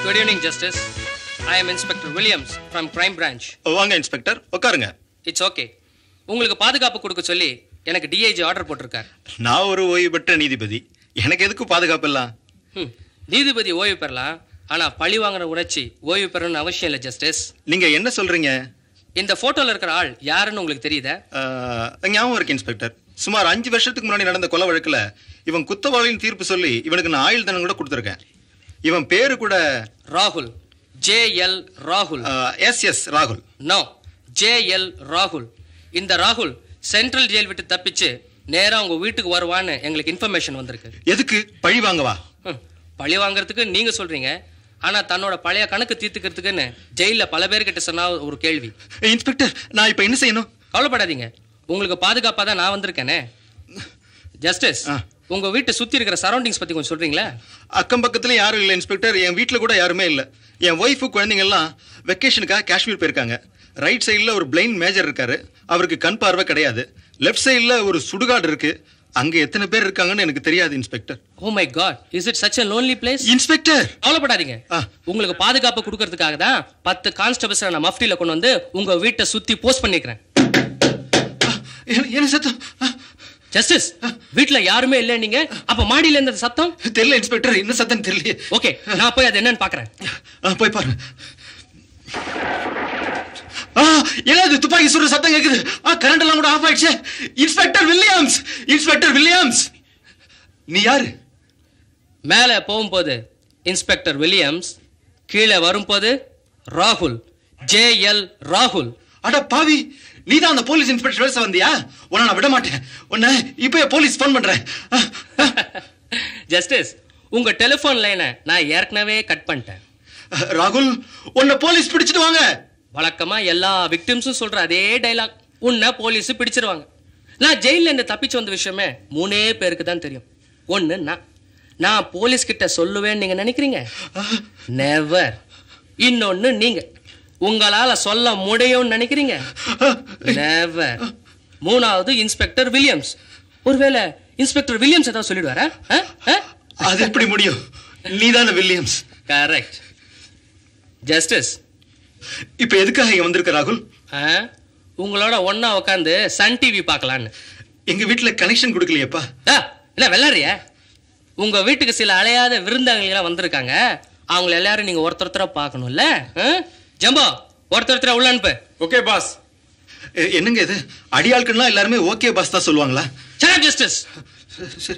Good evening, Justice. I am Inspector Williams from Crime Branch. வாங்க inspector உட்காருங்க It's okay. உங்களுக்கு பாதுகாப்பு கொடுக்க சொல்லி எனக்கு டிஐஜி ஆர்டர் போட்டிருக்கார் நான் ஒரு ஓய்வு பெற்ற நீதிபதி எனக்கு எதுக்கு பாதுகாப்பு எல்லாம் ஹம், நீதிபதி ஓய்வு பெறலாம் ஆனா பழி வாங்குற உணர்ச்சி ஓய்வு பெறணும்னு அவசியம் இல்லை ஜஸ்டிஸ் நீங்க என்ன சொல்றீங்க இந்த போட்டோல இருக்கிற ஆள் யாருன்னு உங்களுக்கு தெரியுதா ஆஹ், ஞாபகம் இருக்கு இன்ஸ்பெக்டர் சுமார் அஞ்சு வருஷத்துக்கு முன்னாடி நடந்த கொலை வழக்குல இவன் குத்தவாளின்னு தீர்ப்பு சொல்லி இவனுக்கு நான் ஆயுள் தண்டனை கூட கொடுத்துருக்கேன் இவன் பேரு கூட ராகுல் ஜே எல் ராகுல் எஸ் எஸ் ராகுல் நோ ஜே எல் ராகுல் இந்த ராகுல் சென்ட்ரல் ஜெயில் விட்டு தப்பிச்சு நேரா உங்க வீட்டுக்கு வருவான்னு எங்களுக்கு இன்ஃபர்மேஷன் வந்திருக்கு எதுக்கு பழி வாங்கவா ஹம், பழி வாங்குறதுக்கு நீங்க சொல்றீங்க ஆனா தன்னோட பழைய கணக்கு தீர்த்துக்கிறதுக்குன்னு ஜெயில பல பேர்கிட்ட சொன்னா ஒரு கேள்வி இன்ஸ்பெக்டர் நான் இப்ப என்ன செய்யணும் கவலைப்படாதீங்க உங்களுக்கு பாதுகாப்பா தான் நான் வந்திருக்கேனே ஜஸ்டிஸ் ஆ. உங்க வீட்டை சுத்தி இருக்கிற சரௌண்டிங்ஸ் பத்தி கொஞ்சம் சொல்றீங்களா அக்கம் பக்கத்துல யாரும் இல்லை இன்ஸ்பெக்டர் என் வீட்டில் கூட யாருமே இல்லை என் ஒய்ஃபு குழந்தைங்க எல்லாம் வெக்கேஷனுக்காக காஷ்மீர் போயிருக்காங்க ரைட் சைடில் ஒரு பிளைண்ட் மேஜர் இருக்காரு அவருக்கு கண் பார்வை கிடையாது லெஃப்ட் சைடில் ஒரு சுடுகாடு இருக்கு அங்க எத்தனை பேர் இருக்காங்கன்னு எனக்கு தெரியாது inspector oh my god is it such a lonely place inspector கவலைப்படாதீங்க ஆ. உங்களுக்கு பாதுகாப்பு கொடுக்கறதுக்காக தான் பத்து கான்ஸ்டபிள்ஸ் நான் மஃப்டில கொண்டு வந்து உங்க வீட்டை சுத்தி போஸ்ட் பண்ணிக்கிறேன் என்ன- என்ன சத்தம் ஆ, ஜஸ்டிஸ் வீட்ல யாருமே இல்லை நீங்க அப்ப மாடியில இருந்த சத்தம் தெரியல இன்ஸ்பெக்டர் என்ன சத்தம் தெரியல ஓகே நான் போய் அது என்னன்னு பாக்குறேன் போய் பாருங்க ஆ என்னது துப்பாக்கி சுடுற சத்தம் கேக்குது ஆ கரண்ட் எல்லாம் கூட ஆஃப் ஆயிடுச்சு இன்ஸ்பெக்டர் வில்லியம்ஸ் இன்ஸ்பெக்டர் வில்லியம்ஸ் நீ யாரு மேல போகும்போது இன்ஸ்பெக்டர் வில்லியம்ஸ் கீழே வரும்போது ராகுல் ஜே எல் ராகுல் அட பாவி நீ தான் அந்த போலீஸ் இன்ஸ்பெக்டர் பேச வந்தியா உன்னை நான் விட மாட்டேன் உன்னை இப்போ போலீஸ் ஃபோன் பண்றேன் ஆ, ஆ. ஜஸ்டிஸ் உங்க டெலிபோன் லைனை நான் ஏற்கனவே கட் பண்ணிட்டேன் ராகுல் உன்னை போலீஸ் பிடிச்சிட்டு வாங்க வழக்கமா எல்லா விக்டிம்ஸும் சொல்ற அதே டைலாக் உன்னை போலீஸ் பிடிச்சிருவாங்க நான் ஜெயில இருந்து தப்பிச்சு வந்த விஷயமே மூணே பேருக்கு தான் தெரியும் ஒண்ணு நான் நான் போலீஸ் கிட்ட சொல்லுவேன்னு நீங்க நினைக்கிறீங்க நெவர் இன்னொன்னு நீங்க உங்களால சொல்ல முடியும்னு நினைக்கிறீங்க நெவர் மூணாவது இன்ஸ்பெக்டர் வில்லியம்ஸ் ஒருவேளை இன்ஸ்பெக்டர் வில்லியம்ஸ் ஏதாவது சொல்லிடுவாரா அது எப்படி முடியும் நீ தானே வில்லியம்ஸ் கரெக்ட் ஜஸ்டிஸ் இப்போ எதுக்காக இங்க வந்திருக்க ராகுல் உங்களோட ஒண்ணா உட்காந்து சன் டிவி பார்க்கலான்னு எங்க வீட்டுல கனெக்ஷன் கொடுக்கலையேப்பா ஆ, என்ன வெள்ளாரியா உங்க வீட்டுக்கு சில அலையாத விருந்தாளிகளாம் வந்திருக்காங்க அவங்க எல்லாரும் நீங்க ஒருத்தர் ஒருத்தரா பார்க்கணும்ல ஆ? ஜம்போ ஒருத்தர் ஒருத்தரா உள்ள அனுப்பு ஓகே பாஸ் எ- என்னங்க இது அடியாட்கள்லாம் எல்லாருமே ஓகே பாஸ் தான் சொல்லுவாங்களா சரி ஜஸ்டிஸ் சரி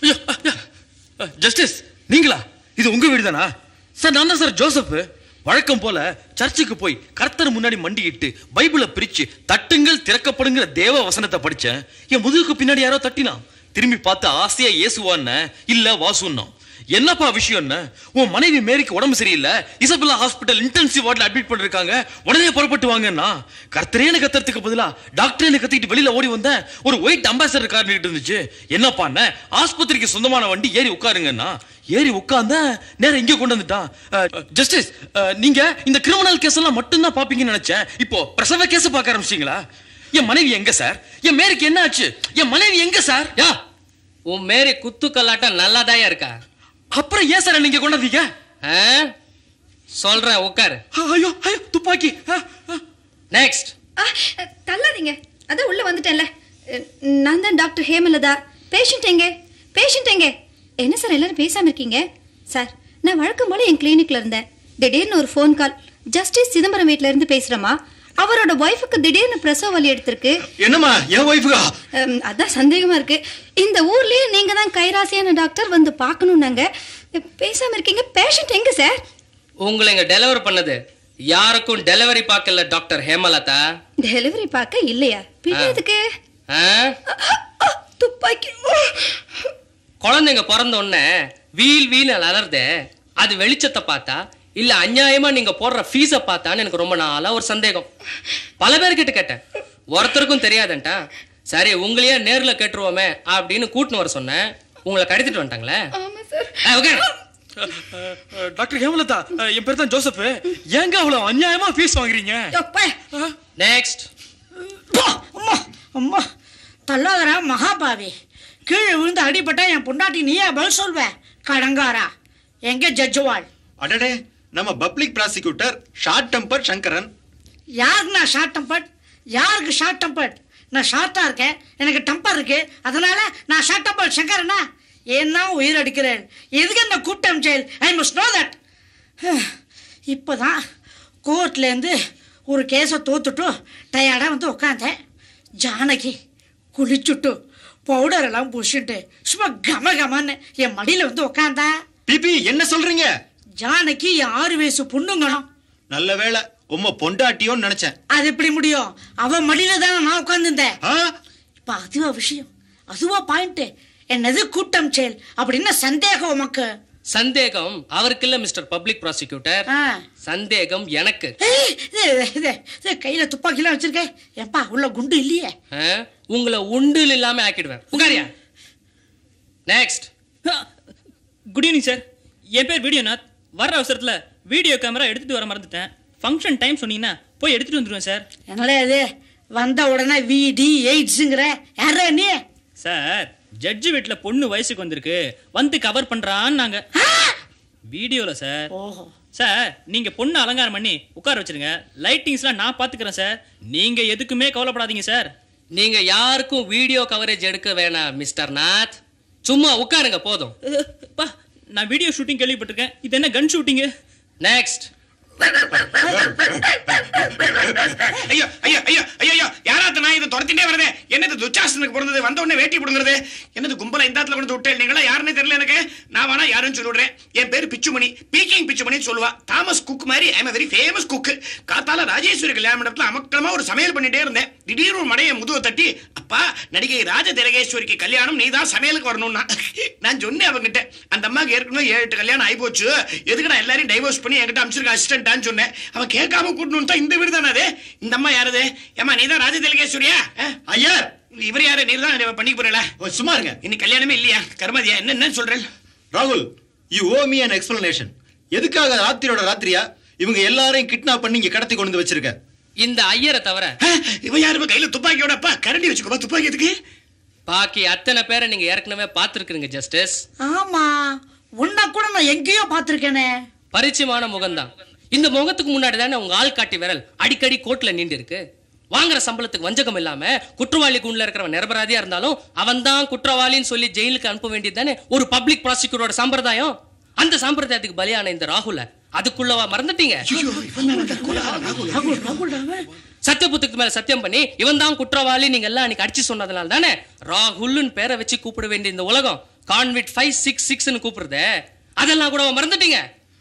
ஜஸ்டிஸ் நீங்களா இது உங்க வீடு தானா சார் நான் தான் சார் ஜோசப் வழக்கம் போல சர்ச்சுக்கு போய் கர்த்தர் முன்னாடி மண்டியிட்டு பைபிளை பிரிச்சு தட்டுங்கள் திறக்கப்படுங்கிற தேவ வசனத்தை படிச்சேன் என் முதுகுக்கு பின்னாடி யாரோ தட்டினான் திரும்பி பார்த்து ஆசையா இயேசுவான்னு இல்ல வாசுன்னோம் என்னப்பா விஷயம்னு உன் மனைவி மேரிக்கு உடம்பு சரியில்லை இசபெல்லா ஹாஸ்பிட்டல் இன்டென்சிவ் வார்டில் அட்மிட் பண்ணிருக்காங்க உடனே புறப்பட்டு வாங்கன்னா கர்த்தரேன்னு கத்துறதுக்கு பதிலா டாக்டரேன்னு கத்திக்கிட்டு வெளியில ஓடி வந்தேன் ஒரு ஒயிட் அம்பாசடர் கார் நின்னுட்டு இருந்துச்சு என்னப்பாண்ண ஆஸ்பத்திரிக்கு சொந்தமான வண்டி ஏறி உட்காருங்கன்னா ஏறி உட்கார்ந்த நேரம் இங்க கொண்டு வந்துட்டான் ஜஸ்டிஸ் நீங்க இந்த கிரிமினல் கேஸ் எல்லாம் மட்டும்தான் பாப்பீங்கன்னு நினைச்சேன் இப்போ பிரசவ கேஸ் பார்க்க ஆரம்பிச்சிங்களா என் மனைவி எங்க சார் என் மேரிக்கு என்ன ஆச்சு என் மனைவி எங்க சார் யா உன் மேரி குத்து கல்லாட்டம் நல்லாதாயா இருக்கா அப்புறம் ஏன் சார் நீங்க கொண்டு வந்தீங்க ஆ? சொல்றேன் உட்காரு ஐயோ ஐயோ துப்பாக்கி ஆ, ஆ. நெக்ஸ்ட் ஆ, தள்ளாதீங்க அதான் உள்ள வந்துட்டேன்ல அஹ், நான் தான் டாக்டர் ஹேமலதா பேஷண்ட் எங்க பேஷண்ட் எங்க என்ன சார் எல்லாரும் பேசாம இருக்கீங்க சார் நான் வழக்கம் போல என் கிளினிக்ல இருந்தேன் திடீர்னு ஒரு ஃபோன் கால் ஜஸ்டிஸ் சிதம்பரம் வீட்ல இருந்து பேசுறேமா அவரோட ஒய்ஃபுக்கு திடீர்னு பிரசவ வலி எடுத்திருக்கு என்னம்மா என் ஒய்ஃபுக்கா அம், அதான் சந்தேகமா இருக்கு இந்த ஊர்லயே நீங்க தான் கைராசியான டாக்டர் வந்து பார்க்கணும்னாங்க பேசாம இருக்கீங்க பேஷண்ட் எங்க சார் உங்களை இங்க டெலிவரி பண்ணது யாருக்கும் டெலிவரி பார்க்கல டாக்டர் ஹேமலதா டெலிவரி பார்க்க இல்லையா பின்ன ஆ. எதுக்கு ஆ? ஆ, துப்பாக்கி குழந்தைங்க பிறந்த உடனே வீல் வீல் அலர்தே அது வெளிச்சத்தை பார்த்தா இல்ல அநியாயமா நீங்க போடுற ஃபீஸை பார்த்தான்னு எனக்கு ரொம்ப நாளா ஒரு சந்தேகம் பல பேர்கிட்ட கேட்டேன் ஒருத்தருக்கும் தெரியாதன்ட்டா சரி உங்களையே நேர்ல கேட்டுருவோமே அப்படின்னு கூட்டின்னு வர சொன்னேன் உங்களை கடத்திட்டு வந்துட்டாங்களே ஆமா சார் ஆ, உட்காரு. அஹ், அஹ், டாக்டர் ஹேமலதா அஹ், என் பேர் தான் ஜோசப் ஏங்க அவ்வளவு அநியாயமா ஃபீஸ் வாங்குறீங்க அஹ், நெக்ஸ்ட் அம்மா அம்மா தள்ளாதரா மகாபாவி கீழே விழுந்து அடிபட்டா என் பொண்டாட்டி நீயே பதில் சொல்வ கடங்காரா எங்க ஜட்ஜுவாள் அடடே நம்ம public prosecutor short temper Sankaran யாருக்கு நான் ஷார்ட் டெம்பர்ட் யாருக்கு ஷார்ட் டெம்பர்ட் நான் ஷார்ட்டா இருக்கேன் எனக்கு டெம்பர் இருக்கு அதனால நான் ஷார்ட் டெம்பர் சங்கரனா ஏன்னா உயிர் அடிக்கிறேன் எதுக்கு என்ன கூட்டம் செயல் ஐ மஸ்ட் நோ தட் இப்போதான் கோர்ட்லேருந்து ஒரு கேஸை தோத்துட்டு டயர்டாக வந்து உட்காந்தேன் ஜானகி குளிச்சுட்டு பவுடர் எல்லாம் பூசிட்டு சும்மா கம கமன்னு என் மடியில் வந்து உட்காந்தா பிபி என்ன சொல்றீங்க ஜானகி என் ஆறு வயசு பொண்ணுங்கணும் நல்ல வேளை உம்ம பொண்டாட்டியோன்னு நினைச்சேன் அது எப்படி முடியும் அவ மடியில தானே நான் உட்காந்துருந்தேன் ஆ? இப்ப அதுவா விஷயம் அதுவா பாயிண்ட் என்னது கூட்டம் செயல் அப்படின்னு சந்தேகம் உமக்கு சந்தேகம் அவருக்கு இல்ல மிஸ்டர் பப்ளிக் ப்ராசிக்யூட்டர் ஆ. சந்தேகம் எனக்கு ஏய், இது, இது, இது, கையில துப்பாக்கிலாம் வச்சிருக்கேன் ஏப்பா உள்ள குண்டு இல்லையே ஆ? உங்களை உண்டில் இல்லாம ஆக்கிடுவேன் உட்காரியா நெக்ஸ்ட் குட் ஈவினிங் சார் என் பேர் வீடியோநாத் வர்ற அவசரத்தில் வீடியோ கேமரா எடுத்துட்டு வர மறந்துட்டேன் ஃபங்க்ஷன் டைம் சொன்னீங்கன்னா போய் எடுத்துட்டு வந்துடுவேன் சார் என்னடா இது வந்த உடனே விடி எய்ட்ஸுங்கிற யாரா நீ சார் ஜட்ஜி வீட்டில் பொண்ணு வயசுக்கு வந்திருக்கு வந்து கவர் பண்ணுறான்னு நாங்கள் வீடியோவில் சார் ஓஹோ சார் நீங்கள் பொண்ணு அலங்காரம் பண்ணி உட்கார வச்சிருங்க லைட்டிங்ஸ்லாம் நான் பார்த்துக்கிறேன் சார் நீங்கள் எதுக்குமே கவலைப்படாதீங்க சார் நீங்க யாருக்கும் வீடியோ கவரேஜ் எடுக்க வேணாம் மிஸ்டர் நாத் சும்மா உட்காருங்க போதும் அஹ், பா நான் வீடியோ ஷூட்டிங் கேள்விப்பட்டிருக்கேன் இது என்ன கன் ஷூட்டிங்கு நெக்ஸ்ட் ஐயோ ஐயோ ஐயோ ஐயோ ஐயோ யாராத்த நான் இதை துரத்திட்டே வருதே என்னது துச்சாசனுக்கு பிறந்தது வந்த உடனே வேட்டி பிடுங்கிறது என்னது கும்பல இந்த இடத்துல கொண்டு விட்டேன் நீங்களா யாருன்னு தெரியல எனக்கு நான் வேணா யாருன்னு சொல்லி விடுறேன் என் பேர் பிச்சுமணி பீக்கிங் பிச்சுமணி சொல்லுவா தாமஸ் குக் மாதிரி ஐம் வெரி ஃபேமஸ் குக் காத்தால ராஜேஸ்வரி கல்யாண மண்டபத்துல அமக்கலமா ஒரு சமையல் பண்ணிட்டே இருந்தேன் திடீர்னு ஒரு மடைய முதுவை தட்டி அப்பா நடிகை ராஜ திலகேஸ்வரிக்கு கல்யாணம் நீ தான் சமையலுக்கு வரணும்னா நான் சொன்னேன் அவங்கிட்ட அந்த அம்மாக்கு ஏற்கனவே ஏழு எட்டு கல்யாணம் ஆகி போச்சு எதுக்கு நான் எல்லாரையும் டைவர்ஸ் பண்ணி என்கிட்ட அமிச்சிருக்க அசிஸ்டன்டான்னு சொன்னேன் அவன் கேட்காம கூட்டணும் தான் இந்த வீடு தானே அது இந்த அம்மா யாரது ஏமா நீ தான் ராஜ திலகேஸ்வரியா அஹ்? ஐயா இவர் யாரு நீ தான் பண்ணிக்க போறல ஓ, சும்மா இருங்க இன்னைக்கு கல்யாணமே இல்லையா கர்மதியா என்ன என்ன சொல்றேன் ராகுல் you owe me an explanation எதுக்காக ராத்திரியோட ராத்திரியா இவங்க எல்லாரையும் கிட்னாப் பண்ணி இங்க கடத்தி கொண்டு வந்து வச்சிருக்க இந்த ஐயரை தவிர இவன் யாரு இவன் கையில துப்பாக்கியோட அப்பா கரண்டி வச்சுக்கோப்பா துப்பாக்கி எதுக்கு பாக்கி அத்தனை பேரை நீங்க ஏற்கனவே பார்த்துருக்குறீங்க ஜஸ்டிஸ் ஆமா உன்னை கூட நான் எங்கேயோ பார்த்துருக்கேனே பரிச்சயமான முகம்தான் இந்த முகத்துக்கு முன்னாடி தானே உங்க ஆள் காட்டி விரல் அடிக்கடி கோர்ட்ல நீண்டு இருக்கு வாங்குற சம்பளத்துக்கு வஞ்சகம் இல்லாம குற்றவாளி குண்ல இருக்கிறவன் நிரபராதியா இருந்தாலும் அவன் தான் குற்றவாளின்னு சொல்லி ஜெயிலுக்கு அனுப்ப வேண்டியது தானே ஒரு பப்ளிக் ப்ராசிக்யூட்டரோட சம்பிரதாயம் அந்த சம்பிரதாயத்துக்கு பலியான இந்த ராகுல அதுக்குள்ளவா மறந்துட்டீங்க சத்தியபுத்துக்கு மேல சத்தியம் பண்ணி இவன் தான் குற்றவாளி நீங்க எல்லாம் அன்னைக்கு அடிச்சு சொன்னதுனால தானே ராகுல்னு பேரை வச்சு கூப்பிட வேண்டிய இந்த உலகம் கான்விட் ஃபைவ் சிக்ஸ் சிக்ஸ்னு கூப்பிடுறதே அதெல்லாம் கூட மறந்துட்டீங்க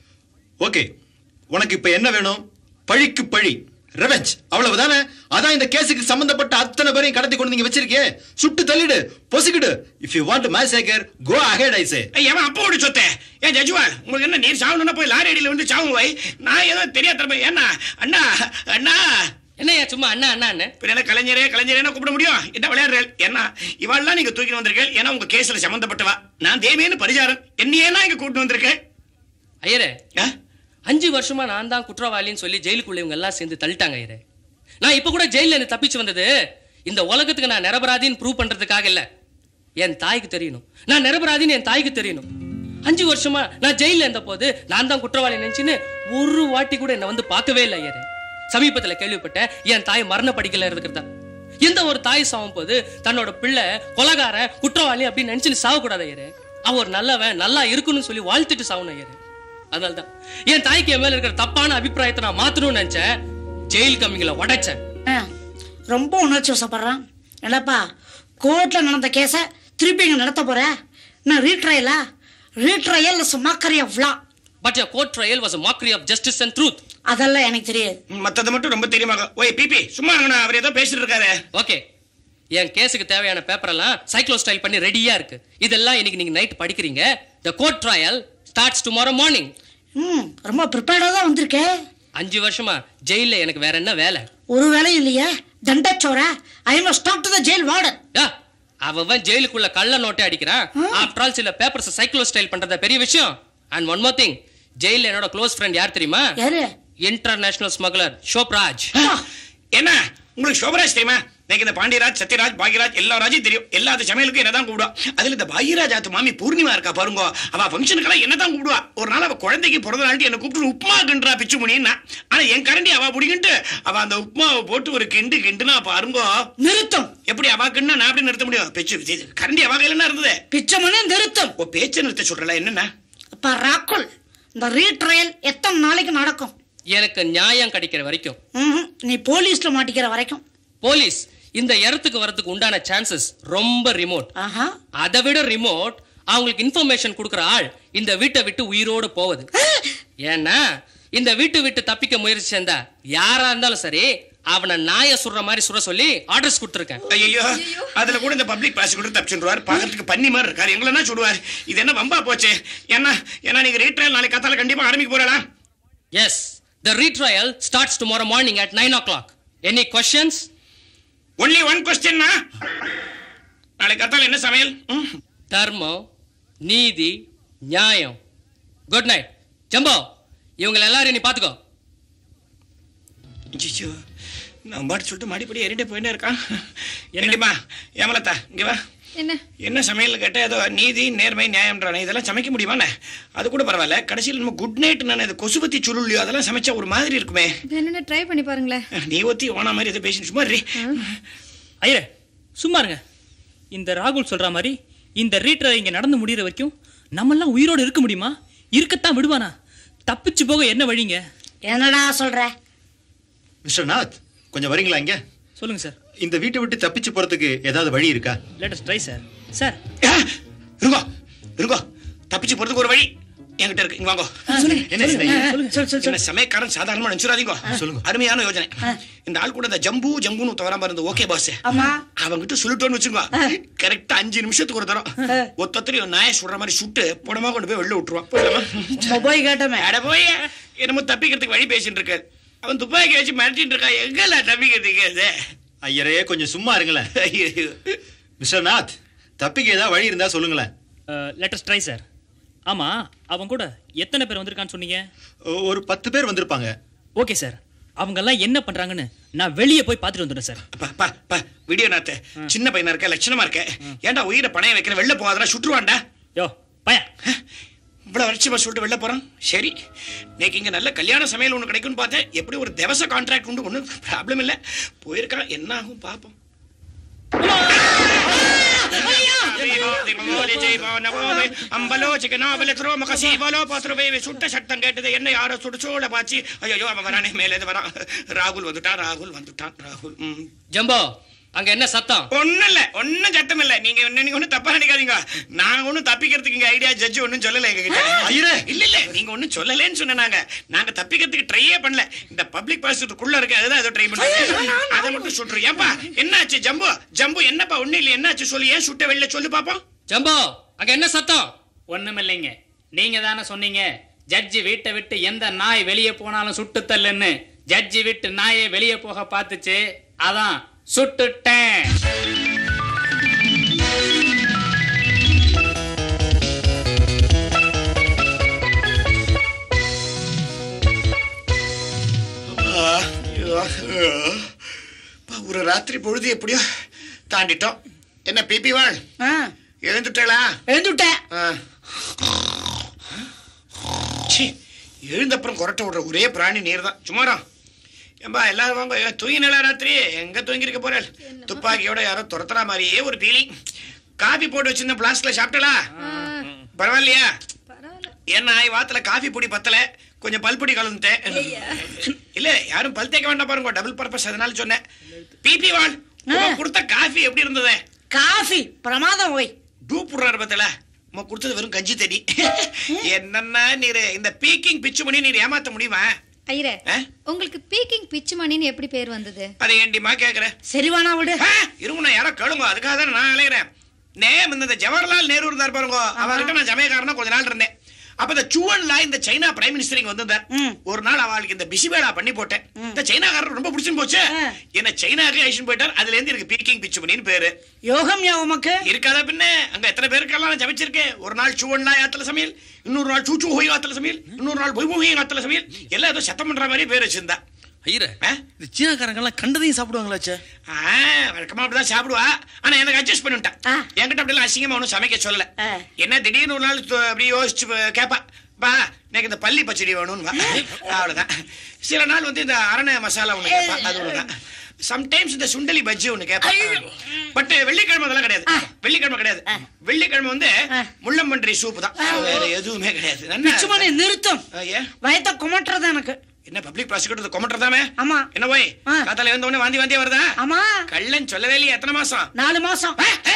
ஓகே உனக்கு இப்ப என்ன வேணும் பழிக்கு பழி ரெவெஞ்ச் அவ்வளவுதானே அதான் இந்த கேஸுக்கு சம்பந்தப்பட்ட அத்தனை பேரையும் கடத்தி கொண்டு நீங்க வச்சிருக்கே சுட்டு தள்ளிடு பொசுக்கிடு if you want massacre go ahead I say ஏய், எவன் அப்போட சொத்தே ஏன் ஜட்ஜுவால் உங்களுக்கு என்ன நீர் சாவணும்னா போய் லாரி அடியில வந்து சாவுங்க வை நான் ஏதோ தெரியாத தரமே ஏன்னா அண்ணா அண்ணா என்னய்யா சும்மா அண்ணா அண்ணான்னு பின்ன என்ன கலைஞரே கலைஞரே கூப்பிட முடியும் என்ன விளையாடுறேன் ஏன்னா இவாள்லாம் நீங்க தூக்கி வந்திருக்கேன் ஏன்னா உங்க கேஸ்ல சம்பந்தப்பட்டவா நான் தேவேன்னு பரிசாரன் என்னையேனா இங்க கூட்டு வந்திருக்கேன் ஐயரே ஆ? அஞ்சு வருஷமா நான் தான் குற்றவாளின்னு சொல்லி ஜெயிலுக்குள்ள இவங்க எல்லாம் சேர்ந்து தள்ளிட்டாங்க ஐயரே நான் இப்ப கூட ஜெயில இருந்து தப்பிச்சு வந்தது இந்த உலகத்துக்கு நான் நிரபராதின்னு ப்ரூவ் பண்றதுக்காக இல்ல என் தாய்க்கு தெரியணும் நான் நிரபராதின்னு என் தாய்க்கு தெரியணும் அஞ்சு வருஷமா நான் ஜெயில இருந்த போது நான் தான் குற்றவாளி நினைச்சுன்னு ஒரு வாட்டி கூட என்ன வந்து பார்க்கவே இல்லை ஐயரே சமீபத்துல கேள்விப்பட்டேன் என் தாய் மரண படிக்கல இருக்கிறதா எந்த ஒரு தாய் சாவும் போது தன்னோட பிள்ளை கொலகார குற்றவாளி அப்படின்னு நினைச்சுன்னு சாவக்கூடாது ஐயரே அவன் ஒரு நல்லவன் நல்லா இருக்குன்னு சொல்லி வாழ்த்துட்டு சாவணும் ஐயரே அதனால்தான் என் தாய்க்கு என் மேல இருக்கிற தப்பான அபிப்பிராயத்தை நான் மாத்தணும்னு நினைச்சேன் ஜெயில் கம்மிங்களை உடைச்சேன் ஆ, ரொம்ப உணர்ச்சி வசப்படுறான் என்னப்பா கோர்ட்ல நடந்த கேஸை திருப்பி இங்க நடத்த போற நான் ரீட்ரையலா ரீட்ரையல் சும்மாக்கறிய விழா but your court trial was a mockery of justice and truth அதெல்லாம் எனக்கு தெரியாது மத்தது மட்டும் ரொம்ப தெரியுமா ஓய் பிபி சும்மா இருங்கண்ணா, அவர் ஏதோ பேசிட்டு இருக்காரு ஓகே என் கேஸுக்கு தேவையான பேப்பர் எல்லாம் சைக்ளோ ஸ்டைல் பண்ணி ரெடியா இருக்கு இதெல்லாம் இன்னைக்கு நீங்க நைட் படிக்கிறீங்க the court trial starts tomorrow morning ம் ரொம்ப ப்ரிப்பேர்டாக தான் வந்திருக்கேன் அஞ்சு வருஷமா ஜெயில்ல எனக்கு வேற என்ன வேலை ஒரு வேலையும் இல்லையே தண்டச்சோர I must talk to the jail warden யா அவன் ஜெயிலுக்குள்ள கள்ள நோட்டை அடிக்கிறான் ஆஃப்டர் ஆல் சில பேப்பர்ஸ் சைக்ளோ ஸ்டைல் பண்றத பெரிய விஷயம் அண்ட் ஒன் மோர் திங் ஜெயில என்னோட க்ளோஸ் ஃப்ரெண்ட் யார் தெரியுமா யாரு இன்டர்நேஷனல் ஸ்மக்லர் ஷோப்ராஜ் என்ன உங்களுக்கு சோபராஜ் தெரியுமா எனக்கு இந்த பாண்டியராஜ் சத்யராஜ் பாக்யராஜ் எல்லா ராஜையும் தெரியும் எல்லா அது சமையலுக்கும் என்னதான் கூப்பிடுவா அதுல இந்த பாக்யராஜ் ஆத்து மாமி பூர்ணிமா இருக்கா பாருங்க அவ ஃபங்க்ஷனுக்கெல்லாம் என்னதான் கூப்பிடுவா ஒரு நாள் அவ குழந்தைக்கு பிறந்த நாள் என்ன கூப்பிட்டு உப்புமா கிண்டுறா பிச்சு முனின்னா ஆனா என் கரண்டி அவ பிடிக்கிட்டு அவ அந்த உப்புமாவை போட்டு ஒரு கிண்டு கிண்டுனா பாருங்க நிறுத்தம் எப்படி அவ கிண்ணா நான் எப்படி நிறுத்த முடியும் பிச்சு இது கரண்டி அவ கையில என்ன இருந்தது பிச்சமனே நிறுத்தம் ஓ பேச்சை நிறுத்த சொல்றல என்னன்னா அப்ப ராக்குல் இந்த ரீட்ரையல் எத்தனை நாளைக்கு நடக்கும் எனக்கு நியாயம் கிடைக்கிற வரைக்கும் ம்ஹும். நீ போலீஸ்ல மாட்டிக்கிற வரைக்கும் போலீஸ் இந்த இடத்துக்கு வரதுக்கு உண்டான சான்சஸ் ரொம்ப ரிமோட் ஆஹா அதை விட ரிமோட் அவங்களுக்கு இன்ஃபர்மேஷன் கொடுக்குற ஆள் இந்த வீட்டை விட்டு உயிரோடு போகுது ஏன்னா இந்த வீட்டை விட்டு தப்பிக்க முயற்சி செஞ்சா யாரா இருந்தாலும் சரி அவனை நாய சுடுற மாதிரி சுட சொல்லி ஆர்டர்ஸ் கொடுத்துருக்கேன் ஐயோ அதுல கூட இந்த பப்ளிக் ப்ராசிக்யூட்டர் தப்பிச்சுடுவார் பாக்கிறதுக்கு பண்ணி மாதிரி இருக்காரு எங்களை என்ன சொல்லுவார் இது என்ன வம்பா போச்சு என்ன ஏன்னா நீங்க ரீட்ரையல் நாளைக்கு கத்தால கண்டிப்பா ஆரம்பிக்க போறா yes the retrial starts tomorrow morning at nine o'clock any questions only one கொஸ்டின்னா நாளைக்கு கத்தால என்ன சமையல் ம்? தர்மம் நீதி நியாயம் குட் நைட் ஜம்போ இவங்களை எல்லாரும் நீ பாத்துக்கோ ஐயோ நான் பாட்டு சொல்லிட்டு மாடிப்படி ஏறிட்டே போயிட்டே இருக்கான் என்னடிமா ஏமலத்தா இங்க வா என்ன என்ன சமையல் கேட்ட ஏதோ நீதி நேர்மை நியாயம்ன்றானே இதெல்லாம் சமைக்க முடியுமாண்ணே அது கூட பரவாயில்ல கடைசியில் நம்ம குட் நைட் நான் இது கொசு பத்தி சுருளியோ அதெல்லாம் சமைச்சா ஒரு மாதிரி இருக்குமே வேணும்னு ட்ரை பண்ணி பாருங்களேன் நீ ஒத்தி ஓனா மாதிரி எதை பேசிட்டு சும்மா இரு. ஐயரே சும்மா இருங்க இந்த ராகுல் சொல்ற மாதிரி இந்த ரீட்ரை இங்க நடந்து முடியிற வரைக்கும் நம்மெல்லாம் உயிரோடு இருக்க முடியுமா இருக்கத்தான் விடுவானா தப்பிச்சு போக என்ன வழிங்க என்னடா சொல்ற மிஸ்டர் நாத் கொஞ்சம் வரீங்களா இங்க சொல்லுங்க சார் இந்த வீட்டை விட்டு தப்பிச்சு போறதுக்கு ஏதாவது வழி இருக்கா லேட்டஸ்ட் ட்ரை சார் சார் ஆ, இருங்கோ இருங்கோ தப்பிச்சு போறதுக்கு ஒரு வழி என்கிட்ட இருக்கு இங்க வாங்கோ என்ன என்ன? சொல் சொல் என்ன சமயக்காரன் சாதாரணமா நினைச்சிடாதீங்க சொல்லுங்க. அருமையான யோஜனை இந்த ஆள் கூட இந்த ஜம்பு ஜம்புன்னு தவறாம இருந்த ஓகே பாஸ் ஆமா அவங்கிட்ட சொல்லிட்டோன்னு வச்சுக்கோ கரெக்டா அஞ்சு நிமிஷத்துக்கு ஒரு தரம் ஒத்தத்திலையும் நாயை சுடுற மாதிரி சுட்டு புடமா கொண்டு போய் வெளில விட்டுருவான் போயிடலாமா நம்ம போய் கேட்டோமே அட போய் என்னமோ தப்பிக்கிறதுக்கு வழி பேசிட்டு இருக்காரு அவன் துப்பாக்கி வச்சு மிரட்டிட்டு இருக்கான் எங்கல தப்பிக்கிறதுக்கு அது ஐயரே கொஞ்சம் சும்மா இருங்களேன் ஐயோ. மிஸ்டர் நாத் தப்பிக்க ஏதாவது வழி இருந்தா சொல்லுங்களேன் லேட்டஸ்ட் ட்ரை சார் ஆமா அவன் கூட எத்தனை பேர் வந்திருக்கான்னு சொன்னீங்க ஒ- ஒரு பத்து பேர் வந்திருப்பாங்க ஓகே சார் அவங்க எல்லாம் என்ன பண்றாங்கன்னு நான் வெளியே போய் பார்த்துட்டு வந்துடுறேன் சார் அப்பா, அப்பா, அப்பா, வீடியோ நாத்து சின்ன பையனா இருக்க லட்சணமா இருக்க ஏன்டா உயிரை பணைய வைக்கிற வெளில போகாதடா சுட்டுருவான்டா யோ பையா இவ்வளவு வருஷமா சொல்லிட்டு வெளில போறான் சரி நேக்கு இங்க நல்ல கல்யாண சமையல் ஒண்ணு கிடைக்கும்னு பார்த்தேன் எப்படி ஒரு திவச கான்ட்ராக்ட் உண்டு ஒன்றும் ப்ராப்ளம் இல்ல போயிருக்கான் என்ன ஆகும் பாப்போம் அம்பலோ சிக்கனோ அவலோ மகசீவலோ பாத்ரவே சுட்ட சட்டம் கேட்டது என்ன யாரோ சுடுச்சோட பாச்சு ஐயோ அவன் வரானே மேலே வரான் ராகுல் வந்துட்டான் ராகுல் வந்துட்டான் ராகுல் ம் ஜம்போ அங்க என்ன சத்தம் ஒண்ணும் இல்ல ஒண்ணும் சட்டம் இல்ல நீங்க ஒண்ணு- நீங்க ஒண்ணும் தப்பா நினைக்காதீங்க நான் ஒண்ணும் தப்பிக்கிறதுக்கு இங்க ஐடியா ஜட்ஜ் ஒண்ணும் சொல்லல எங்க கிட்ட ஐயரே! இல்ல இல்ல நீங்க ஒண்ணும் சொல்லலன்னு சொன்னாங்க நாங்க தப்பிக்கிறதுக்கு ட்ரையே பண்ணல இந்த பப்ளிக் பாசிட்டுக்குள்ள இருக்கு அதுதான் ஏதோ ட்ரை பண்றோம் அதை மட்டும் சொல்றோம் ஏன்பா என்னாச்சு ஜம்பு ஜம்பு என்னப்பா ஒண்ணு இல்ல என்னாச்சு சொல்லு ஏன் சுட்ட வெளில சொல்லு பாப்போம் ஜம்போ அங்க என்ன சத்தம் ஒண்ணுமில்லைங்க நீங்க தானே சொன்னீங்க ஜட்ஜி வீட்டை விட்டு எந்த நாய் வெளியே போனாலும் சுட்டு தள்ளுன்னு ஜட்ஜி விட்டு நாயை வெளியே போக பார்த்துச்சு அதான் சுட்டுட்டேன் அப்பா, ஒரு ராத்திரி பொழுது எப்படியோ தாண்டிட்டோம் என்ன பிபி வாழ் ஆ, எழுந்துட்டா எழுந்துட்டேன் ச்சீ, எழுந்தப்புறம் கொரட்டை விடுற ஒரே பிராணி நீர் தான் சும்மாரா ஏம்பா எல்லாரும் வாங்க ஏன் தூங்கினல ராத்திரி எங்க தூங்கிருக்க போறேன் துப்பாக்கியோட யாரோ துரத்துறா மாதிரியே ஒரு ஃபீலிங் காபி போட்டு வச்சிருந்த பிளாஸ்க்ல சாப்பிட்டலா பரவாயில்லையா ஏன்னா வாத்துல காஃபி பொடி பத்தல கொஞ்சம் பல்பொடி கலந்துட்டேன் இல்ல யாரும் பல் தேய்க்க வேண்டாம் பாருங்க டபுள் பர்பஸ் அதனால சொன்னேன் பிபி வாழ் உனக்கு கொடுத்த காஃபி எப்படி இருந்தது காஃபி பிரமாதம் ஓய் டூப் விடுறாரு பத்தல உமா கொடுத்தது வெறும் கஞ்சி தண்ணி என்னன்னா நீர் இந்த பீக்கிங் பிச்சு பண்ணி நீர் ஏமாத்த முடியுமா ஐயரே ஆ? உங்களுக்கு பீக்கிங் பிச்சு மணின்னு எப்படி பேர் வந்தது அதை ஏண்டிமா கேக்குற சரிவானா விடு இருங்க நான் யாரோ கேளுங்க அதுக்காக தான் நான் அலைகிறேன் நேம் இந்த ஜவஹர்லால் நேரு இருந்தார் பாருங்க அவர்கிட்ட நான் ஜமயக்காரனா கொஞ்ச நாள் இருந்தேன் அப்ப இந்த சுவன்ல இந்த சைனா பிரைம் மினிஸ்டர் இங்க வந்திருந்தார் ம். ஒரு நாள் அவளுக்கு இந்த பிசிபேடா பண்ணி போட்டேன் இந்த சைனாக்காரர் ரொம்ப பிடிச்சுன்னு போச்சு ஆ. என்ன சைனாக்கு ஐஷன் போயிட்டார் அதுல இருந்து எனக்கு பீக்கிங் பிச்சு பண்ணின்னு பேரு யோகம் யா உமக்கு இருக்காதா பின்ன அங்க எத்தனை பேருக்கெல்லாம் நான் ஜபிச்சிருக்கேன் ஒரு நாள் சுவன்லா ஆத்துல சமையல் இன்னொரு நாள் சூச்சு ஹோய் ஆத்துல சமையல் இன்னொரு நாள் பொய்முகி ஆத்துல சமையல் எல்லாம் ஏதோ சத்தம் பண்ற மாதிரி பேர் வச்சிருந்தா ஐயரே ஆ? இந்த சீனாக்காரங்கெல்லாம் கண்டதையும் சாப்பிடுவாங்களாச்சே ஆ, வழக்கமா அப்படிதான் சாப்பிடுவா ஆனா எனக்கு அட்ஜஸ்ட் பண்ணிட்டான் ஆ. என்கிட்ட அப்படிலாம் அசிங்கமா ஒன்றும் சமைக்க சொல்லல ஆ. என்ன திடீர்னு ஒரு நாள் து- அப்படி யோசிச்சு ப- கேப்பா பா எனக்கு இந்த பள்ளி பச்சடி வேணும்னு அவ்வளவுதான் சில நாள் வந்து இந்த அரணை மசாலா ஒண்ணு கேட்பா அது ஒண்ணுதான் சம்டைம்ஸ் இந்த சுண்டலி பஜ்ஜி ஒண்ணு கேட்பா பட் வெள்ளிக்கிழமை அதெல்லாம் கிடையாது வெள்ளிக்கிழமை கிடையாது வெள்ளிக்கிழமை வந்து முள்ளம்பன்றி சூப்பு தான் வேற எதுவுமே கிடையாது நல்லா- பிச்சுமணி நிறுத்தம் ஆ, ஏன் வயத்த குமட்டுறது எனக்கு என்ன பப்ளிக் ப்ராசிக்யூட்டர் கொமட்டர் தாமே ஆமா. என்ன போய் ஆ. காத்தால எழுந்த உடனே வாந்தி வாந்தியா வருதா ஆமா கள்ளன் சொல்லவே இல்லையே எத்தனை மாசம் நாலு மாசம்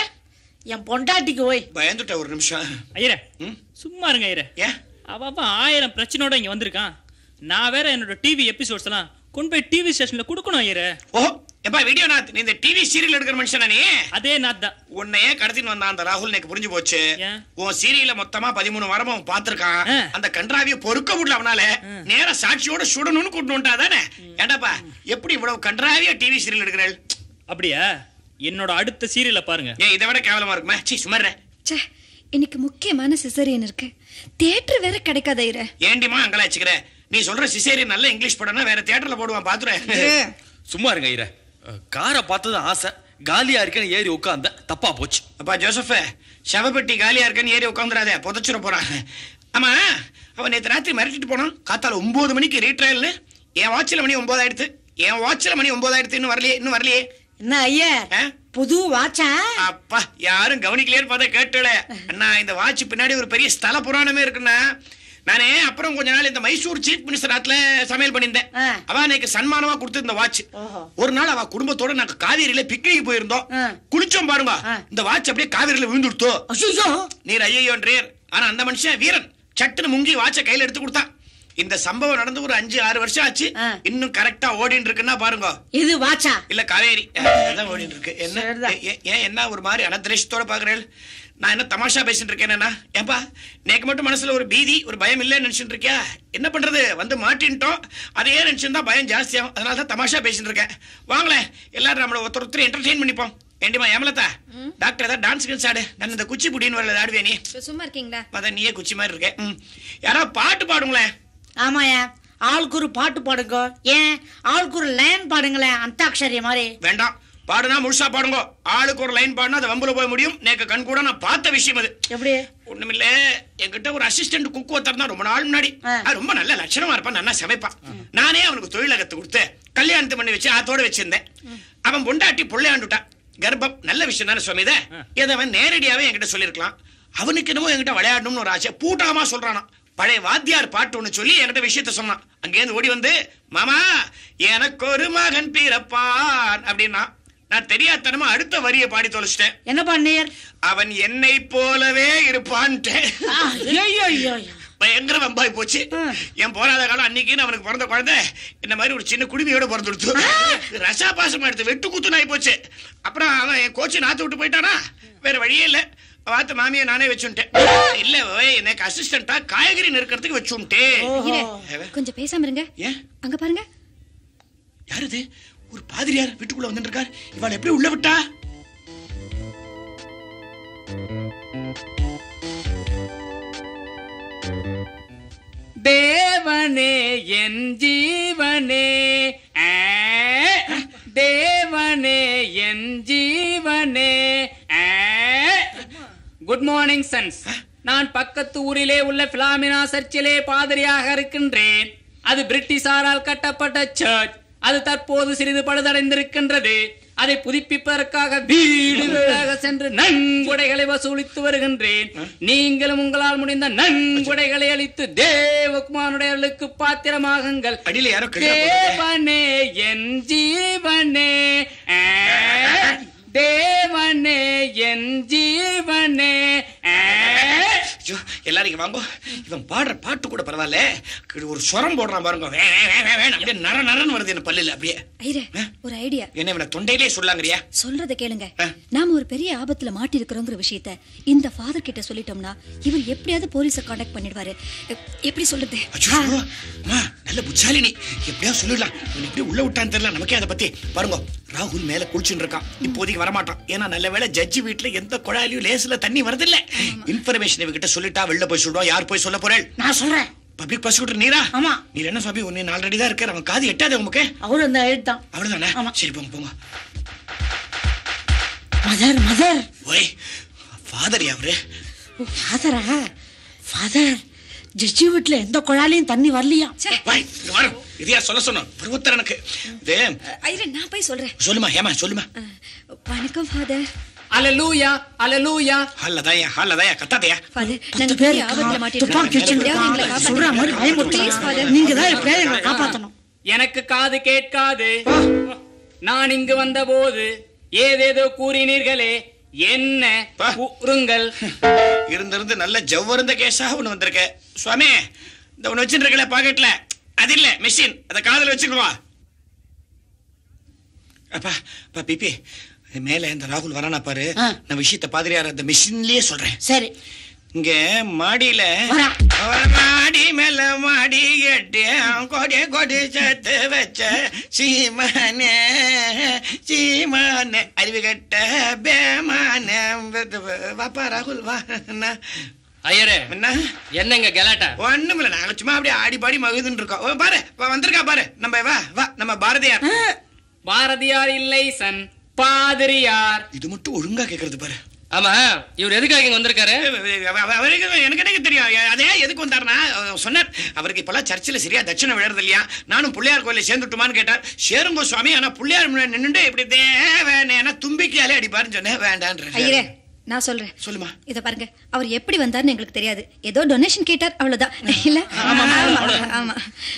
என் பொண்டாட்டிக்கு ஓய் பயந்துட்ட ஒரு நிமிஷம் ஐயரே ம்? சும்மா இருங்க ஐயரே ஏன் அவ அவ ஆயிரம் பிரச்சனையோட இங்க வந்திருக்கான் நான் வேற என்னோட டிவி எபிசோட்ஸ் எல்லாம் கொண்டு போய் டிவி ஸ்டேஷன்ல கொடுக்கணும் ஐயரே ஓ எப்பா வீடியோ நாத் நீ இந்த டிவி சீரியல் எடுக்கிற மனுஷனா நீ அதே நாத் தான் உன்னையே கடத்தின்னு வந்தான் அந்த ராகுல் எனக்கு புரிஞ்சு போச்சு ஏன்? உன் சீரியல மொத்தமா பதிமூணு வாரமா அவன் பாத்திருக்கான் ஆ. அந்த கன்றாவிய பொறுக்க முடியல அவனால நேரா சாட்சியோட சுடணும்னு கூட்டு வந்துட்டா தானே ஏண்டாப்பா எப்படி இவ்வளவு கன்றாவிய டிவி சீரியல் எடுக்கிறேன் அப்படியா என்னோட அடுத்த சீரியலை பாருங்க ஏன் இதை விட கேவலமா இருக்குமா சி சுமர்ற ச்சே இன்னைக்கு முக்கியமான சிசரியன் இருக்கு தியேட்டர் வேற கிடைக்காத ஐயரே ஏண்டிமா அங்கெல்லாம் வச்சுக்கிற நீ சொல்ற சிசேரியன் நல்ல இங்கிலீஷ் படம்னா வேற தியேட்டர்ல போடுவான் பாத்துறேன் சும்மா இருங்க ஐயரே அஹ், காரை பார்த்தது ஆசை காலியா இருக்கேன்னு ஏறி உட்காந்த தப்பா போச்சு அப்பா ஜோசப் சவப்பெட்டி காலியா இருக்கேன்னு ஏறி உட்காந்துடாத புதைச்சிட போறான் ஆமா அவன் நேத்து ராத்திரி மிரட்டிட்டு போனான் காத்தால ஒன்பது மணிக்கு ரீட்ரையல்னு என் வாட்சில் மணி ஒன்பது ஆயிடுத்து என் வாட்சில் மணி ஒன்பது ஆயிடுத்து இன்னும் வரலையே இன்னும் வரலையே என்ன ஐயா ஆ? புது வாட்சா அப்பா யாரும் கவனிக்கலையேன்னு பார்த்தா கேட்டல அண்ணா இந்த வாட்ச் பின்னாடி ஒரு பெரிய ஸ்தல புராணமே இருக்குண்ணா நானே அப்புறம் கொஞ்ச நாள் இந்த மைசூர் சீஃப் மினிஸ்டர் ஆத்துல சமையல் பண்ணியிருந்தேன் ஆ. அவ எனக்கு சன்மானமா கொடுத்து இந்த வாட்ச் ஓஹோ. ஒரு நாள் அவ குடும்பத்தோட நாங்க காவேரியில பிக்னிக் போயிருந்தோம் ஆ. குளிச்சோம் பாருங்க ஆ. இந்த வாட்ச் அப்படியே காவேரியில விழுந்துடுத்தோ அசுசோ நீர் ஐயோன்றீர் ஆனா அந்த மனுஷன் வீரன் சட்டுன்னு முங்கி வாட்ச கையில எடுத்து கொடுத்தான் இந்த சம்பவம் நடந்து ஒரு அஞ்சு ஆறு வருஷம் ஆச்சு ஆ. இன்னும் கரெக்டா ஓடின்னு இருக்குன்னா பாருங்க இது வாட்சா இல்ல காவேரி அதான் ஓடிட்டு இருக்கு என்ன சரிதான். ஏ- ஏ- ஏன் என்ன ஒரு மாதிரி அனத்திரேஷத்தோட பாக்குறேன் நான் என்ன தமாஷா பேசிட்டு இருக்கேன் ஏன்பா நேக்கு மட்டும் மனசுல ஒரு பீதி ஒரு பயம் இல்லைன்னு நினைச்சிட்டு இருக்கியா என்ன பண்றது வந்து மாட்டின்ட்டோம் அதையே நினைச்சிருந்தா பயம் ஜாஸ்தியாகும் அதனால தான் தமாஷா பேசிட்டு இருக்கேன் வாங்களேன் எல்லாரும் நம்மள ஒருத்தர் ஒருத்தர் என்டர்டெயின் பண்ணிப்போம் ஏண்டிமா ஏமலத்தா டாக்டர் ஏதாவது டான்ஸ் கின்ஸ் ஆடு நான் இந்த குச்சி புடின்னு வரல ஆடுவே நீ சும்மா இருக்கீங்களா அதான் நீயே குச்சி மாதிரி இருக்க ம். யாராவது பாட்டு பாடுங்களேன் ஆமாயா ஆளுக்கு ஒரு பாட்டு பாடுங்க ஏன் ஆளுக்கு ஒரு லைன் பாடுங்களேன் அந்தாட்சரிய மாதிரி வேண்டாம் பாடுனா முழுசா பாடுங்க ஆளுக்கு ஒரு லைன் பாடுனா அது வம்புல போய் முடியும் நேக்கு கண் கூட நான் பார்த்த விஷயம் அது எப்படி ஒண்ணுமில்ல என்கிட்ட ஒரு அசிஸ்டன்ட் குக் ஒருத்தர் தான் ரொம்ப நாள் முன்னாடி ஆ. அது ரொம்ப நல்ல லட்சணமா இருப்பான் நல்லா சமைப்பான் நானே அவனுக்கு தொழில கத்து கொடுத்து கல்யாணத்தை பண்ணி வச்சு ஆத்தோட வச்சிருந்தேன் அவன் பொண்டாட்டி புள்ளையாண்டுட்டான் கர்ப்பம் நல்ல விஷயம் தானே சுவாமி இதை இதை அவன் நேரடியாவே என்கிட்ட சொல்லியிருக்கலாம் அவனுக்கு என்னமோ என்கிட்ட விளையாடணும்னு ஒரு ஆசை பூட்டாமா சொல்றானா பழைய வாத்தியார் பாட்டு ஒண்ணு சொல்லி என்கிட்ட விஷயத்த சொன்னான் அங்கேருந்து ஓடி வந்து மாமா எனக்கு ஒரு மகன் பிறப்பான் அப்படின்னா நான் தெரியாதனமா அடுத்த வரியை பாடி தொலைச்சிட்டேன் என்ன பண்ணீர் அவன் என்னை போலவே இருப்பான்ட்டேன் ஐயோ ஐயோ பயங்கர வம்பாய் போச்சு என் போராத காலம் அன்னைக்குன்னு அவனுக்கு பிறந்த குழந்தை இந்த மாதிரி ஒரு சின்ன குடுமையோட பிறந்துடுத்து ரசா பாசமா எடுத்து வெட்டு குத்து நாய் போச்சு அப்புறம் அவன் என் கோச்சு நாத்து விட்டு போயிட்டானா வேற வழியே இல்ல வாத்த மாமியை நானே வச்சுட்டேன் இல்ல ஓய், எனக்கு அசிஸ்டண்டா காய்கறி நெருக்கிறதுக்கு வச்சுட்டேன் ஐயரே கொஞ்சம் பேசாம இருங்க ஏன் அங்க பாருங்க யாரு இது ஒரு பாதிரியார் வீட்டுக்குள்ள வந்துட்டு இருக்கார் இவள் எப்படி உள்ள விட்டா தேவனே என் ஜீவனே ஆ, தேவனே என் ஜீவனே ஆ. குட் மார்னிங் சன்ஸ் நான் பக்கத்து ஊரிலே உள்ள பிலாமினா சர்ச்சிலே பாதிரியாக இருக்கின்றேன் அது பிரிட்டிஷாரால் கட்டப்பட்ட சர்ச் அது தற்போது சிறிது பழுதடைந்திருக்கின்றது அதை புதுப்பிப்பதற்காக வீடு வீடாக சென்று நன்கொடைகளை வசூலித்து வருகின்றேன் நீங்களும் உங்களால் முடிந்த நன்கொடைகளை அளித்து தேவகுமாரனுடையவர்களுக்கு பாத்திரமாகுங்கள் அடியில யாரோ கடிதம் போட்டிருக்காங்க. தேவனே என் ஜீவனே ஆ, தேவனே என் ஜீவனே ஆ. ஐயோ எல்லாரும் இங்க வாங்கோ இவன் பாடுற பாட்டு கூட பரவாயில்ல இது ஒரு சுரம் போடுறான் பாருங்க வே, வே, வே, வே, வேணும். அப்படியே நர நரன்னு வருது என்ன பல்லுல அப்படியே ஐயரே ஒரு ஐடியா என்ன இவனை தொண்டையிலே சொல்லாங்கறியா சொல்றத கேளுங்க ஆ. நாம ஒரு பெரிய ஆபத்துல மாட்டி இருக்கிறோங்கிற விஷயத்த இந்த ஃபாதர் கிட்ட சொல்லிட்டோம்னா இவர் எப்படியாவது போலீஸ காண்டாக்ட் பண்ணிடுவாரு எ- எப்படி சொல்றது அச்சோ அம்மா நல்ல புச்சாலினி எப்படியா சொல்லிடலாம் இவன் எப்படி உள்ள விட்டான்னு தெரியல நமக்கே அதை பத்தி பாருங்க ராகுல் மேல குளிச்சுட்டு இருக்கான் இப்போதைக்கு வரமாட்டான் ஏன்னா நல்ல வேளை ஜட்ஜி வீட்டுல எந்த குழாயிலையும் லேசுல தண்ணி வரதில்ல இன்ஃபர்மேஷன் இவகிட்ட சொல்லிட்டா வெளில போய் சொல்லுவோம் யார் போய் சொல்ல போறேன் நான் சொல்றேன் பப்ளிக் ப்ராசிக்யூட்டர் நீரா ஆமா. நீர் என்ன சுவாமி ஒன்னு ஆல்ரெடி தான் இருக்காரு அவன் காது எட்டாது உமக்கு அவரு அந்த எழுத்தான் அவ்வளவுதானே ஆமா. சரி போங்க போங்க மதர் மதர் ஓய் ஃபாதர் அவரு ஃபாதரா ஃபாதர் ஜட்ஜி வீட்டுல எந்த குழாலையும் தண்ணி வரலையா வாய் இங்க வரும் இதையா சொல்ல சொன்னோம் பருவத்தர் எனக்கு இது ஐயரே நான் போய் சொல்றேன் சொல்லுமா ஏமா சொல்லுமா அஹ், வணக்கம் ஃபாதர் அலலூயா அலலூயா ஹால்லதாயா ஹால்லதாயா கத்தாதையா ஃபாதர் பத்து நாங்க பேர் பெரிய ஆபத்துல மாட்டிட்டு துப்பாக்கி இருக்கோம். எப்படியாவது எங்களை வச்சிருக்கான் சொல்ற மாதிரி காப்பாத்துங்க. பயமுறுத்தலாம் Please, father. நீங்க தான் எப்படியாவது எங்களை காப்பாத்தணும் எனக்கு காது கேட்காது நான் இங்கு வந்தபோது ஏதேதோ கூறினீர்களே என்ன பா. கூறுங்கள் இருந்திருந்து நல்ல ஜவ்வருந்த கேஸா ஒண்ணு வந்திருக்க சுவாமி இந்த ஒண்ணு வச்சுருக்கல பாக்கெட்ல அது இல்ல மிஷின் அத காதுல வச்சுக்குவா அப்பா அப்பா பிபி மேல இந்த ராகுல் வரானா பாரு ஆ. நான் விஷயத்த பாதிரியார் அந்த மிஷின்லயே சொல்றேன் சரி இங்க மாடியில வரான். அவ மாடி மேல மாடி கட்டி கொடி கொடி சேர்த்து வச்ச சீமானே சீமானே அறிவு கட்ட பேமானே வாப்பா ராகுல் வா என்ன ஐயரே என்ன என்னங்க கலாட்டா ஒண்ணுமில்ல நாங்க சும்மா அப்படியே ஆடி பாடி மகிழ்ந்துட்டு இருக்கோம் ஓ, பாரு வா, வந்திருக்கா பாரு நம்ம வா வா நம்ம பாரதியார் பாரதியார் இல்லை சன் பாதிரியார் இது மட்டும் ஒழுங்கா கேக்குறது பாரு ஆமா இவர் எதுக்காக இங்க வந்திருக்காரு அவ- அவ- அவருக்கு எனக்கு எனக்கு தெரியும் அதே எதுக்கு வந்தாருன்னா அவர் சொன்னார் அவருக்கு இப்பெல்லாம் சர்ச்சில் சரியா தட்சணை விழறது இல்லையா நானும் பிள்ளையார் கோயில சேர்ந்துட்டுமான்னு கேட்டார் சேருங்கோ சுவாமி ஆனா பிள்ளையார் முன்னாடி நின்னுட்டு இப்படி தேவனேனா தும்பிக்கையாலே அடிப்பாருன்னு சொன்னேன் வேண்டான்ற ஐயரே நான் சொல்றேன் சொல்லுமா இத பாருங்க அவர் எப்படி வந்தாருன்னு எங்களுக்கு தெரியாது ஏதோ டொனேஷன் கேட்டார் அவ்வளவுதான் இல்ல ஆமா ஆமா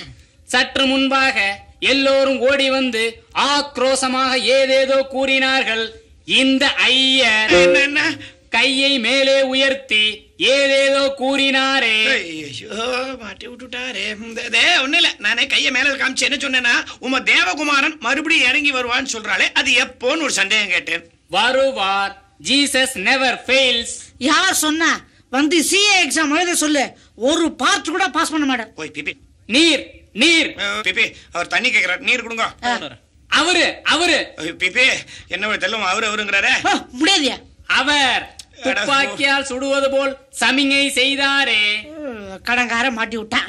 சற்று முன்பாக எல்லோரும் ஓடி வந்து ஆக்ரோசமாக ஏதேதோ கூறினார்கள் இந்த ஐயர் என்ன என்ன கையை மேலே உயர்த்தி ஏதேதோ கூறினாரே ஐயோ மாட்டி விட்டுட்டாரே இந்த- இதே ஒண்ணு இல்ல நானே கைய மேல காமிச்சு என்ன சொன்னேன்னா உம தேவகுமாரன் மறுபடியும் இறங்கி வருவான்னு சொல்றாளே அது எப்போன்னு ஒரு சந்தேகம் கேட்டேன் வருவார் ஜீசஸ் நெவர் ஃபெயில்ஸ் யார் சொன்னா வந்து சிஏ எக்ஸாம் எழுத சொல்லு ஒரு பார்ட் கூட பாஸ் பண்ண மாட்டேன் போய் பிபி நீர் நீர் அஹ், பிபி அவர் தண்ணி கேக்குறார் நீர் கொடுங்க அவரு அவரு அஹ், பிபி என்ன தெல்லும் அவரு அவருங்கிறாரே ஓ, முடியாதியா அவர் துப்பாக்கியால் சுடுவது போல் சமிங்கை செய்தாரே கடங்கார மாட்டி விட்டான்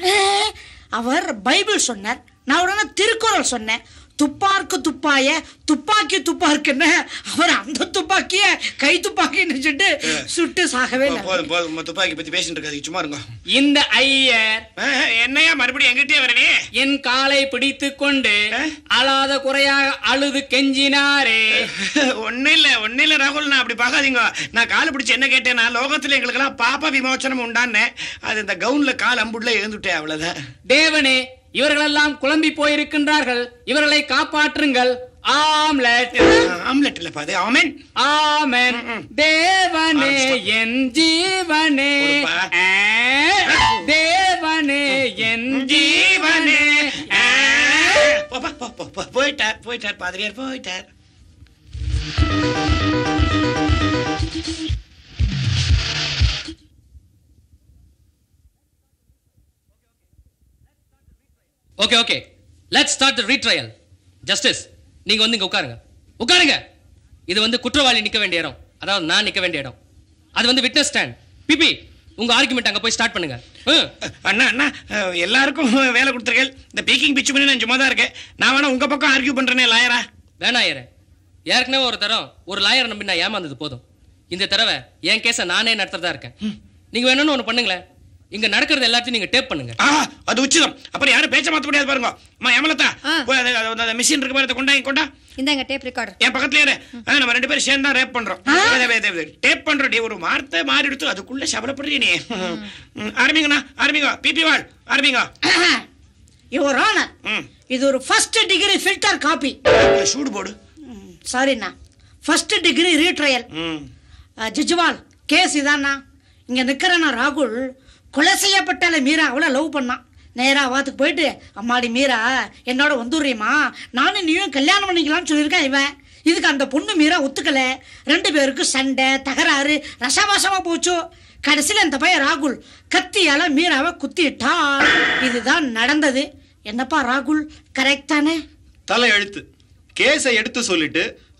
அவர் பைபிள் சொன்னார் நான் உடனே திருக்குறள் சொன்னேன் துப்பார்க்கு துப்பாய துப்பாக்கி துப்பார்க்குன்னு அவர் அந்த துப்பாக்கிய கை துப்பாக்கின்னு சொல்லிட்டு சுட்டு சாகவே இல்லை போதும் போதும் உங்க துப்பாக்கி பத்தி பேசிட்டு இருக்காது சும்மா இருங்க இந்த ஐயர் அஹ், என்னையா மறுபடியும் எங்கிட்டே வரனே என் காலை பிடித்துக் கொண்டு அழாத குறையாக அழுது கெஞ்சினாரே ஒண்ணு இல்ல ஒண்ணு இல்ல ராகுல் நான் அப்படி பார்க்காதீங்க நான் காலை பிடிச்சு என்ன கேட்டேன்னா லோகத்துல எங்களுக்கெல்லாம் பாப்ப விமோச்சனம் உண்டான்னு அது இந்த கவுன்ல கால் அம்புட்ல எழுந்துட்டேன் அவ்வளவுதான் தேவனே இவர்களெல்லாம் குழம்பி போயிருக்கின்றார்கள் இவர்களை காப்பாற்றுங்கள் ஆம்லெட் ஆம்லெட் இல்ல பாது ஆமென் ஆமென் தேவனே என் ஜீவனே கொடுப்பா. ஆ, தேவனே என் ஜீவனே ஆ. போ, போ, போ, போ, போ. போயிட்டார் போயிட்டார் பாதிரியார் போயிட்டார் okay okay let's start the retrial justice நீங்க வந்து இங்க உட்காருங்க உட்காருங்க இது வந்து குற்றவாளி நிக்க வேண்டிய இடம் அதாவது நான் நிக்க வேண்டிய இடம் அது வந்து விட்னஸ் ஸ்டாண்ட் பிபி உங்க ஆர்குமெண்ட் அங்க போய் ஸ்டார்ட் பண்ணுங்க ம். அண்ணா அண்ணா அஹ், எல்லாருக்கும் வேலை கொடுத்துருக்கேன் இந்த பீக்கிங் பிச்சு பண்ணி நான் சும்மா தான் இருக்கேன் நான் வேணா உங்க பக்கம் ஆர்கியூ பண்றேனே லாயரா வேணாம் ஐயரே ஏற்கனவே ஒரு தரம் ஒரு லாயர் நம்பி நான் ஏமாந்தது போதும் இந்த தடவை என் கேஸை நானே நடத்துறதா இருக்கேன் நீங்க வேணும்னு ஒண்ணு பண்ணுங்களேன் இங்க நடக்கிறது எல்லாத்தையும் நீங்க டேப் பண்ணுங்க ஆ அது உச்சிதம் அப்புறம் யாரும் பேச்ச மாத்த முடியாது பாருங்க அம்மா ஏமலத்தா ஆ. போய் அது- அது- அந்த மிஷின் இருக்கு பாரு அதை கொண்டா இங்க கொண்டா இந்தாங்க டேப் ரெக்கார்டர் என் பக்கத்துல இரு. ஆ, நம்ம ரெண்டு பேரும் சேர்ந்து தான் ரேப் பண்றோம் டேப் பண்றோம் டே ஒரு வார்த்தை மாறி எடுத்து அதுக்குள்ள சபலப்படுறீ நீ ம், ஆரம்பிங்கண்ணா ஆரம்பிங்க பிபி வாழ் ஆரம்பிங்க யுவர் ஆனர் ம். இது ஒரு ஃபர்ஸ்ட் டிகிரி ஃபில்டர் காப்பி சூடு போடு சாரிண்ணா ஃபர்ஸ்ட் டிகிரி ரீட்ரையல் ம் ஜிஜ்வால் கேஸ் இதாண்ணா இங்க நிக்கிறேண்ணா ராகுல் கொலை செய்யப்பட்டால மீரா அவளை லவ் பண்ணான் நேரா வாத்துக்கு போயிட்டு அம்மாடி மீரா என்னோட வந்துடுறீமா நானும் நீயும் கல்யாணம் பண்ணிக்கலாம்னு சொல்லியிருக்கான் இவன் இதுக்கு அந்த பொண்ணு மீரா ஒத்துக்கல ரெண்டு பேருக்கும் சண்டை தகராறு ரசவாசமா போச்சு கடைசியில் இந்த பையன் ராகுல் கத்தியால மீராவை குத்திட்டான் இதுதான் நடந்தது என்னப்பா ராகுல் கரெக்ட் தானே தலை எழுத்து கேஸை எடுத்து சொல்லிட்டு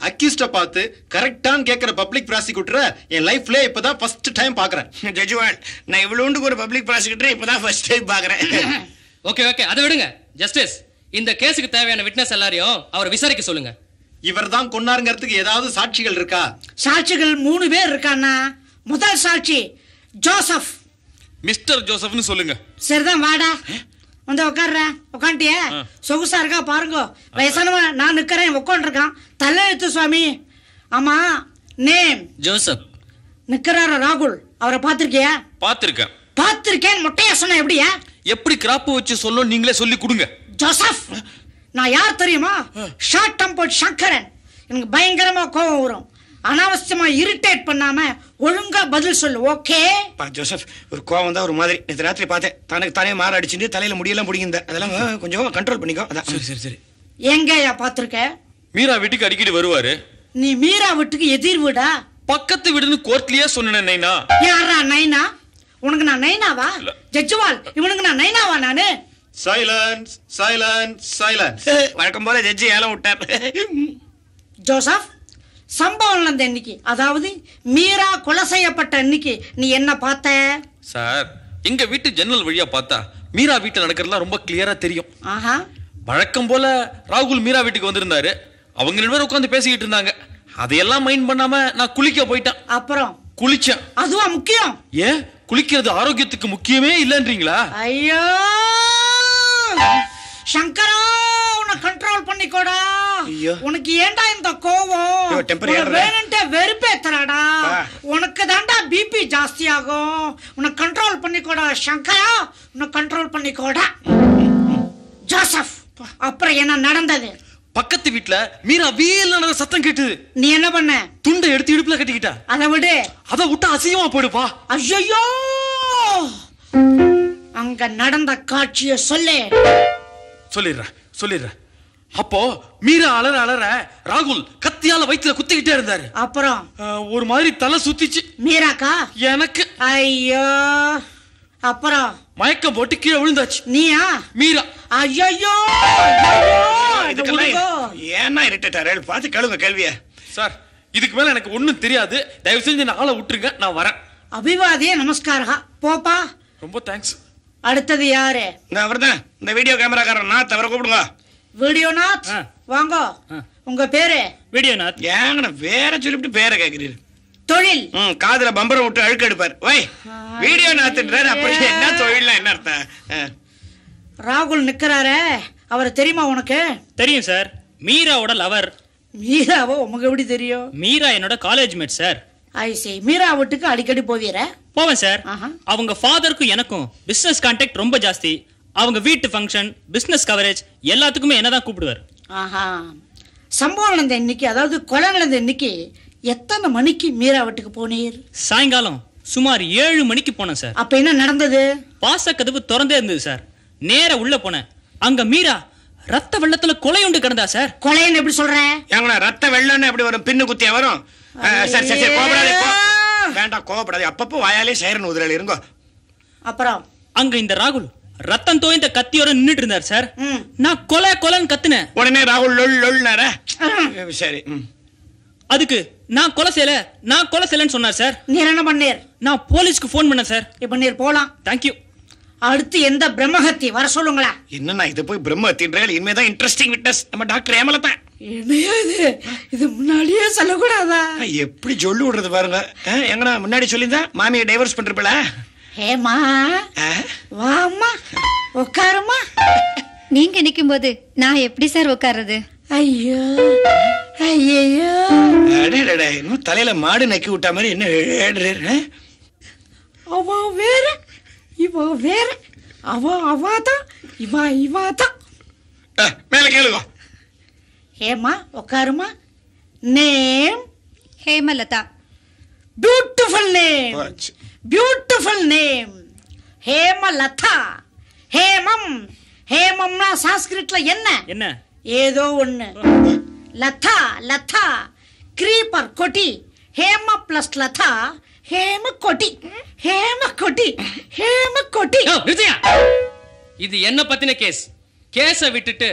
அக்யூஸ்ட பார்த்து கரெக்டான்னு கேட்கிற பப்ளிக் ப்ராசிக்யூட்டரை என் லைஃப்ல இப்பதான் ஃபர்ஸ்ட் டைம் பாக்குறேன் ஜட்ஜுவான் நான் இவ்வளோண்டுக்கு ஒரு பப்ளிக் ப்ராசிக்யூட்டர் இப்பதான் ஃபர்ஸ்ட் டைம் பாக்குறேன் ஓகே ஓகே அதை விடுங்க ஜஸ்டிஸ் இந்த கேஸுக்கு தேவையான விட்னஸ் எல்லாரையும் அவரை விசாரிக்க சொல்லுங்க இவர் தான் கொண்டாருங்கிறதுக்கு ஏதாவது சாட்சிகள் இருக்கா சாட்சிகள் மூணு பேர் இருக்காண்ணா முதல் சாட்சி ஜோசப் மிஸ்டர் ஜோசப்னு சொல்லுங்க சரிதான் வாடா வந்து உட்கார்ற உட்காந்துட்டிய சொகுசா இருக்கா பாருங்க வயசானவன் நான் நிக்கிறேன் உட்காந்துருக்கான் தலையெழுத்து சுவாமி ஆமா நேம் ஜோசப் நிக்கிறாரு ராகுல் அவரை பார்த்திருக்கியா பார்த்திருக்கேன் பார்த்திருக்கேன் மொட்டையா சொன்ன எப்படியா எப்படி கிராப் வச்சு சொல்லும் நீங்களே சொல்லி கொடுங்க ஜோசப் நான் யார் தெரியுமா ஷார்ட் டெம்பர்ட் சங்கரன் எனக்கு பயங்கரமா கோபம் வரும் அனாவசியமா இரிட்டேட் பண்ணாம ஒழுங்கா பதில் சொல்லு ஓகே பா ஜோசப் ஒரு கோவம் தான் ஒரு மாதிரி நேற்று ராத்திரி பார்த்தேன் தனக்கு தானே மாற அடிச்சுட்டு தலையில முடியெல்லாம் பிடிங்க அதெல்லாம் ஆ, கொஞ்சம் கண்ட்ரோல் பண்ணிக்கோ அதான் சரி சரி சரி எங்கயா பார்த்திருக்க மீரா வீட்டுக்கு அடிக்கடி வருவாரு நீ மீரா வீட்டுக்கு எதிர் வீடா பக்கத்து வீடுன்னு கோர்ட்லயே சொன்னேன் நைனா யாரா நைனா உனக்கு நான் நைனாவா ஜட்ஜுவால் இவனுக்கு நான் நைனாவா நானு சைலன்ஸ் சைலன்ஸ் சைலன்ஸ் வழக்கம் போல ஜட்ஜி ஏலம் விட்டார் ஜோசப் சம்பவம் நடந்த இன்னைக்கு அதாவது மீரா கொலை செய்யப்பட்ட இன்னைக்கு நீ என்ன பார்த்த சார் எங்க வீட்டு ஜன்னல் வழியா பார்த்தா மீரா வீட்டுல நடக்கிறதுலாம் ரொம்ப கிளியரா தெரியும் ஆஹா வழக்கம் போல ராகுல் மீரா வீட்டுக்கு வந்திருந்தாரு அவங்க ரெண்டு பேரும் உட்காந்து பேசிக்கிட்டு இருந்தாங்க அதையெல்லாம் மைண்ட் பண்ணாம நான் குளிக்க போயிட்டேன் அப்புறம் குளிச்சேன் அதுவா முக்கியம் ஏன் குளிக்கிறது ஆரோக்கியத்துக்கு முக்கியமே இல்லைன்றீங்களா ஐயோ சங்கரா உன்னை கண்ட்ரோல் பண்ணிக்கோடா ஐயோ. உனக்கு ஏன்டா இந்த கோவம் ஐயோ, temper உன்னை ஏறுற. வேணுன்ட்டே வெறுப்பேத்துறாடா ஆ. உனக்கு தாண்டா பிபி ஜாஸ்தி ஆகும் உன்னை கண்ட்ரோல் பண்ணிக்கோடா சங்கரா உன்னை கண்ட்ரோல் பண்ணிக்கோடா ஜோசப் அப்புறம் என்ன நடந்தது பக்கத்து வீட்டுல மீரா வீல் நடந்த சத்தம் கேட்டுது நீ என்ன பண்ண துண்டை எடுத்து இடுப்புல கட்டிக்கிட்டா அதை விடு அதை விட்டா அசிங்கமா போயிடுப்பா ஐயோ அங்க நடந்த காட்சிய சொல்லு சொல்லிடுறேன் சொல்லிடுறேன் அப்போ மீரா அலற அலற ராகுல் கத்தியால வயித்துல குத்திக்கிட்டே இருந்தாரு அப்புறம் அஹ், ஒரு மாதிரி தலை சுத்திச்சு மீராக்கா எனக்கு ஐயோ அப்புறம் மயக்கம் போட்டு கீழே விழுந்தாச்சு நீயா மீரா ஐயோ இதுக்கெல்லாம் ஏன்னா இரிட்டேட்டாரு பார்த்து கேளுங்க கேள்விய சார் இதுக்கு மேல எனக்கு ஒண்ணும் தெரியாது தயவு செஞ்சு நான் ஆளை விட்டுருங்க நான் வரேன் அபிவாதிய நமஸ்காரா போப்பா ரொம்ப தேங்க்ஸ் அடுத்தது யாரு இந்த அவர்தான் இந்த வீடியோ கேமராக்காரன் நான் தவிர கூப்பிடுங்க வீடியோநாத் ஆ. வாங்க உங்க பேரு வீடியோநாத் ஏங்கண்ணா வேற சொல்லிவிட்டு பேரை கேட்கிறீரு தொழில் ம் காதுல பம்பரை விட்டு அழுக்கு எடுப்பார் வை வீடியோ நாத்துன்றாரு அப்படி என்ன தொழில்னா என்ன அர்த்தம் ஆ. ராகுல் நிக்கிறாரே அவர் தெரியுமா உனக்கு தெரியும் சார் மீராவோட லவர் மீராவோ உமக்கு எப்படி தெரியும் மீரா என்னோட college mate sir I see Meera வீட்டுக்கு அடிக்கடி போவீர போவேன் சார் ஆஹா. அவங்க ஃபாதருக்கும் எனக்கும் பிசினஸ் கான்டாக்ட் ரொம்ப ஜாஸ்தி அவங்க வீட்டு ஃபங்க்ஷன் பிசினஸ் கவரேஜ் எல்லாத்துக்குமே என்னதான் கூப்பிடுவார் ஆஹா சம்பவம் நடந்த இன்னைக்கு அதாவது கொலை நடந்த இன்னைக்கு எத்தனை மணிக்கு மீரா வீட்டுக்கு போனீர் சாயங்காலம் சுமார் ஏழு மணிக்கு போனேன் சார் அப்ப என்ன நடந்தது வாசக்கதவு திறந்தே இருந்தது சார் நேரா உள்ள போனேன் அங்க மீரா ரத்த வெள்ளத்துல கொலையுண்டு கிடந்தா சார் கொலைன்னு எப்படி சொல்ற ஏங்கண்ணா ரத்த வெள்ளம்னு எப்படி வரும் பின்னு குத்தியா வரும் ஆ, சரி சரி சரி கோபப்படாதே கோ- வேண்டாம் கோவப்படாதே அப்பப்போ வாயாலே சைரன் உதிரல் இருங்கோ அப்புறம் அங்க இந்த ராகுல் ரத்தம் தோய்ந்த கத்தியோட நின்னுட்டு இருந்தார் சார் ம். நான் கொலை கொலைன்னு கத்துனேன் உடனே ராகுல் லொல் லொல்னாரா சரி ம் அதுக்கு நான் கொலை செய்யல நான் கொலை செய்யலன்னு சொன்னார் சார் நீர் என்ன பண்ணீர் நான் போலீஸ்க்கு ஃபோன் பண்ணேன் சார் இப்ப நீர் போலாம் தேங்க்யூ அடுத்து எந்த பிரம்மஹத்தி வர சொல்லுங்களா என்னண்ணா இது போய் பிரம்ம தீன்றேன் இனிமேதான் இன்ட்ரெஸ்டிங் விட்னஸ் நம்ம டாக்டர் ஏமலத்தான் என்னையா இது இது முன்னாடியே சொல்லக்கூடாதா எப்படி சொல்லி விடுறது பாருங்க ஆ, எங்கண்ணா முன்னாடி சொல்லியிருந்தா மாமியை டைவர்ஸ் பண்றப்பல ஹேமா வாம்மா உட்காருமா நீங்க நிக்கும் போது நான் எப்படி சார் உட்கார்றது ஐயோ ஐயோ இன்னும் தலையில மாடு நக்கி விட்டா மாதிரி என்ன ஏடுறாரு, ஆ? அவ வேற இவ வேற அவ அவாதான் இவ இவாதான் ஆ, மேல கேளுங்க ஹேமா உட்காருமா நேம் ஹேமலதா பியூட்டிஃபுல் நேம் போச்சு. பியூட்டிஃபுல் நேம் ஹேமலதா ஹேமம் ஹேமம்னா சான்ஸ்கிரிட்ல என்ன என்ன ஏதோ ஒண்ணு லதா லதா கிரீப்பர் கொட்டி ஹேம பிளஸ் லதா ஹேம கொட்டி ஹேம கொட்டி ஹேம கொட்டி யோ, நிறுத்தியா இது என்ன பத்தின கேஸ் கேஸ விட்டுட்டு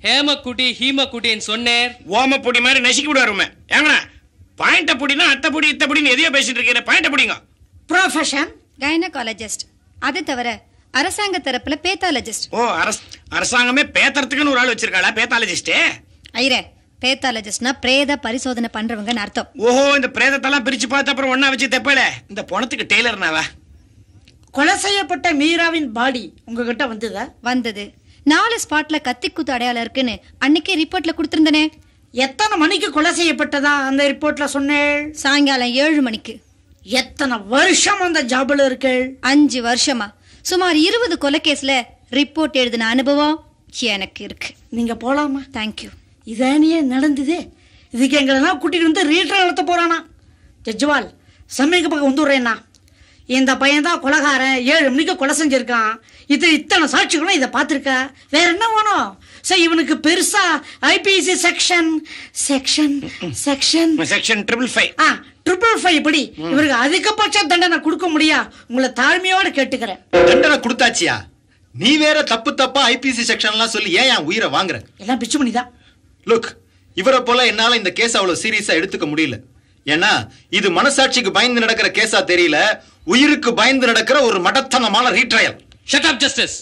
ஹேமக்குடி ஹீமக்குடின்னு சொன்னேன் ஓம பொடி மாதிரி நசுக்கி விடுவாருமே ஏங்கண்ணா பாயிண்ட பொடினா அத்தை பொடி இத்த பொடின்னு எதையோ பேசிட்டு இருக்கீங்க பாயிண்ட பொடிங்க ப்ரொஃபஷன் கைனகாலஜிஸ்ட் அது தவிர அரசாங்க தரப்புல பேத்தாலஜிஸ்ட் ஓ அரச அரசாங்கமே பேத்துறதுக்குன்னு ஒரு ஆள் வச்சிருக்காளா பேத்தாலஜிஸ்டே ஐரே பேத்தாலஜிஸ்ட்னா பிரேத பரிசோதனை பண்றவங்கன்னு அர்த்தம் ஓஹோ இந்த பிரேதத்தெல்லாம் பிரிச்சு பார்த்து அப்புறம் ஒண்ணா வச்சு தெப்பல இந்த பணத்துக்கு டெய்லர்னாவா கொலை செய்யப்பட்ட மீராவின் பாடி உங்ககிட்ட வந்ததா வந்தது நாலு ஸ்பாட்ல கத்திக்குத்து அடையாளம் இருக்குன்னு அன்னைக்கே ரிப்போர்ட்ல கொடுத்திருந்தனே எத்தனை மணிக்கு கொலை செய்யப்பட்டதா அந்த ரிப்போர்ட்ல சொன்னேள் சாயங்காலம் ஏழு மணிக்கு எத்தனை வருஷம் அந்த ஜாபில் இருக்கேள் அஞ்சு வருஷமா சுமார் இருபது கொலைகேஸ்ல ரிப்போர்ட் எழுதின அனுபவம் எனக்கு இருக்கு நீங்க போலாமா தேங்க்யூ இதானியே நடந்தது இதுக்கு எங்களெல்லாம் கூட்டிட்டு வந்து ரீட்டர் நடத்த போறானா ஜட்ஜ்வால் சமயக்கு பக்கம் வந்துடுறேன்னா இந்த பையன் தான் கொலகாரன் ஏழு மணிக்கு கொலை செஞ்சிருக்கான் இது இத்தனை சாட்சிகளும் இதை பார்த்துருக்கா வேற என்ன வேணும் சரி இவனுக்கு பெருசா IPC section section section section triple five ஆ ட்ரிபிள் ஃபைவ் படி இவருக்கு அதிகபட்ச தண்டனை கொடுக்க முடியா உங்களை தாழ்மையோட கேட்டுக்கிறேன் தண்டனை கொடுத்தாச்சியா நீ வேற தப்பு தப்பா ஐபிசி செக்ஷன்லாம் சொல்லி ஏன் என் உயிரை வாங்குற எல்லாம் பிச்சு பண்ணிதான் லுக் இவரை போல என்னால இந்த கேஸ் அவ்வளவு சீரியஸா எடுத்துக்க முடியல ஏன்னா இது மனசாட்சிக்கு பயந்து நடக்கிற கேஸா தெரியல உயிருக்கு பயந்து நடக்கிற ஒரு மடத்தனமான retrial shut up justice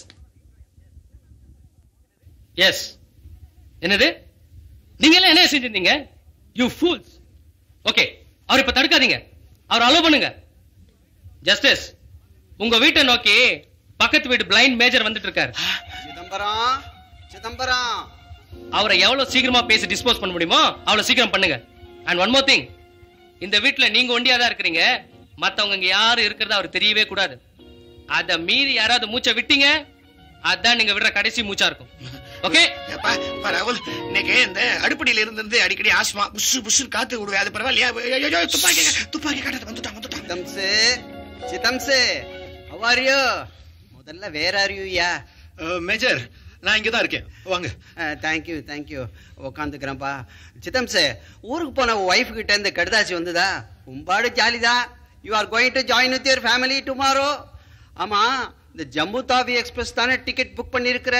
yes என்னது நீங்க எல்லாம் என்ன செஞ்சிருந்தீங்க யூ ஃபூல்ஸ் ஓகே அவர் இப்ப தடுக்காதீங்க அவர் அலோ பண்ணுங்க ஜஸ்டிஸ் உங்க வீட்டை நோக்கி பக்கத்து வீட்டு பிளைண்ட் மேஜர் வந்துட்டு இருக்காரு சிதம்பரம் சிதம்பரம் அவரை எவ்வளவு சீக்கிரமா பேசி டிஸ்போஸ் பண்ண முடியுமோ அவ்வளவு சீக்கிரம் பண்ணுங்க அண்ட் ஒன் மோர் திங் இந்த வீட்ல நீங்க ஒண்டியா தான் இருக்கிறீங்க மத்தவங்க இங்க யாரும் இருக்கிறது அவருக்கு தெரியவே கூடாது அத மீறி யாராவது மூச்சை விட்டீங்க அதான் நீங்க விடுற கடைசி மூச்சா இருக்கும் ஓகே ஏப்பா, பா, ராகுல் இன்னைக்கு இந்த அடுப்படியில இருந்து இருந்து அடிக்கடி ஆஸ்மா புஷு புஷு காத்து விடுவேன் அது பரவாயில்லையா ஐயோ, ஐயோ, துப்பாக்கி துப்பாக்கி காட்டுறது வந்துட்டான் வந்துட்டான் சிதம்சு சிதம்சு how are you முதல்ல வேற ஆர் யூ யா மேஜர் நான் இங்க தான் இருக்கேன் வாங்க தேங்க்யூ தேங்க்யூ உக்காந்துக்கிறேன்ப்பா சிதம்சு ஊருக்கு போன ஒய்ஃப் கிட்ட இருந்து கடுதாசி வந்ததா உம்பாடு ஜாலிதான் you are going to join with your family tomorrow ஆமா இந்த ஜம்மு தாவி எக்ஸ்பிரஸ் தானே டிக்கெட் புக் பண்ணிருக்கிற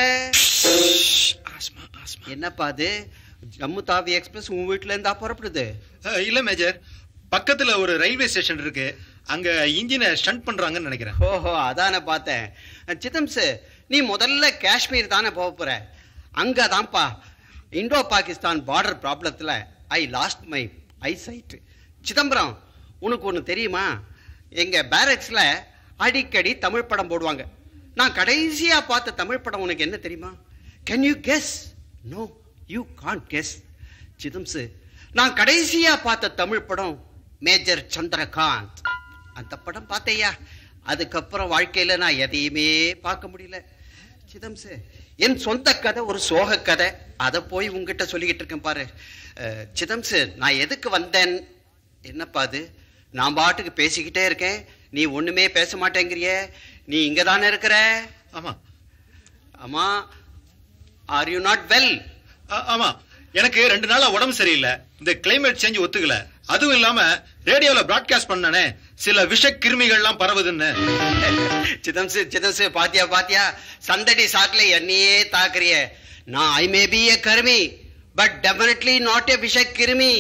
ஆஸ்மா ஆஸ்மா என்னப்பா அது ஜம்மு தாவி எக்ஸ்பிரஸ் உன் வீட்டுல இருந்தா புறப்படுது அஹ், இல்ல மேஜர் பக்கத்துல ஒரு ரயில்வே ஸ்டேஷன் இருக்கு அங்க இன்ஜினை ஸ்டண்ட் பண்றாங்கன்னு நினைக்கிறேன் ஓஹோ அதானே பார்த்தேன் சிதம்ஸ் நீ முதல்ல காஷ்மீர் தானே போக போற அங்க தான்ப்பா இந்தோ பாகிஸ்தான் பார்டர் ப்ராப்ளத்துல I lost my eyesight Chidambaram உனக்கு ஒன்று தெரியுமா எங்க பேரக்ஸ்ல அடிக்கடி தமிழ் படம் போடுவாங்க நான் கடைசியா பார்த்த தமிழ் படம் உனக்கு என்ன தெரியுமா can you guess no you can't guess Chidams நான் கடைசியா பார்த்த தமிழ் படம் மேஜர் சந்திரகாந்த் அந்த படம் பார்த்தேயா அதுக்கப்புறம் வாழ்க்கையில நான் எதையுமே பார்க்க முடியல சிதம்சு என் சொந்த கதை ஒரு சோக கதை அதை போய் உங்ககிட்ட சொல்லிக்கிட்டு இருக்கேன் பாரு அஹ், சிதம்சு நான் எதுக்கு வந்தேன் என்னப்பா அது நான் பாட்டுக்கு பேசிக்கிட்டே இருக்கேன் நீ ஒண்ணுமே பேச மாட்டேங்கிறிய நீ இங்க தானே இருக்கிற ஆமா அம்மா ஆர் யூ நாட் வெல் ஆ- ஆமா எனக்கு ரெண்டு நாளா உடம்பு சரியில்லை இந்த கிளைமேட் சேஞ்ச் ஒத்துக்கல அதுவும் இல்லாம ரேடியோல பிராட்காஸ்ட் பண்ணனே சில விஷ கிருமிகள்லாம் பரவுதுன்னு சிதம்சு சிதம்சு பாத்தியா பாத்தியா சந்தடி சாக்குல என்னையே தாக்குறிய நான் ஐ மே பி எ கருமி பட் டெபினெட்லி நாட் எ விஷ கிருமி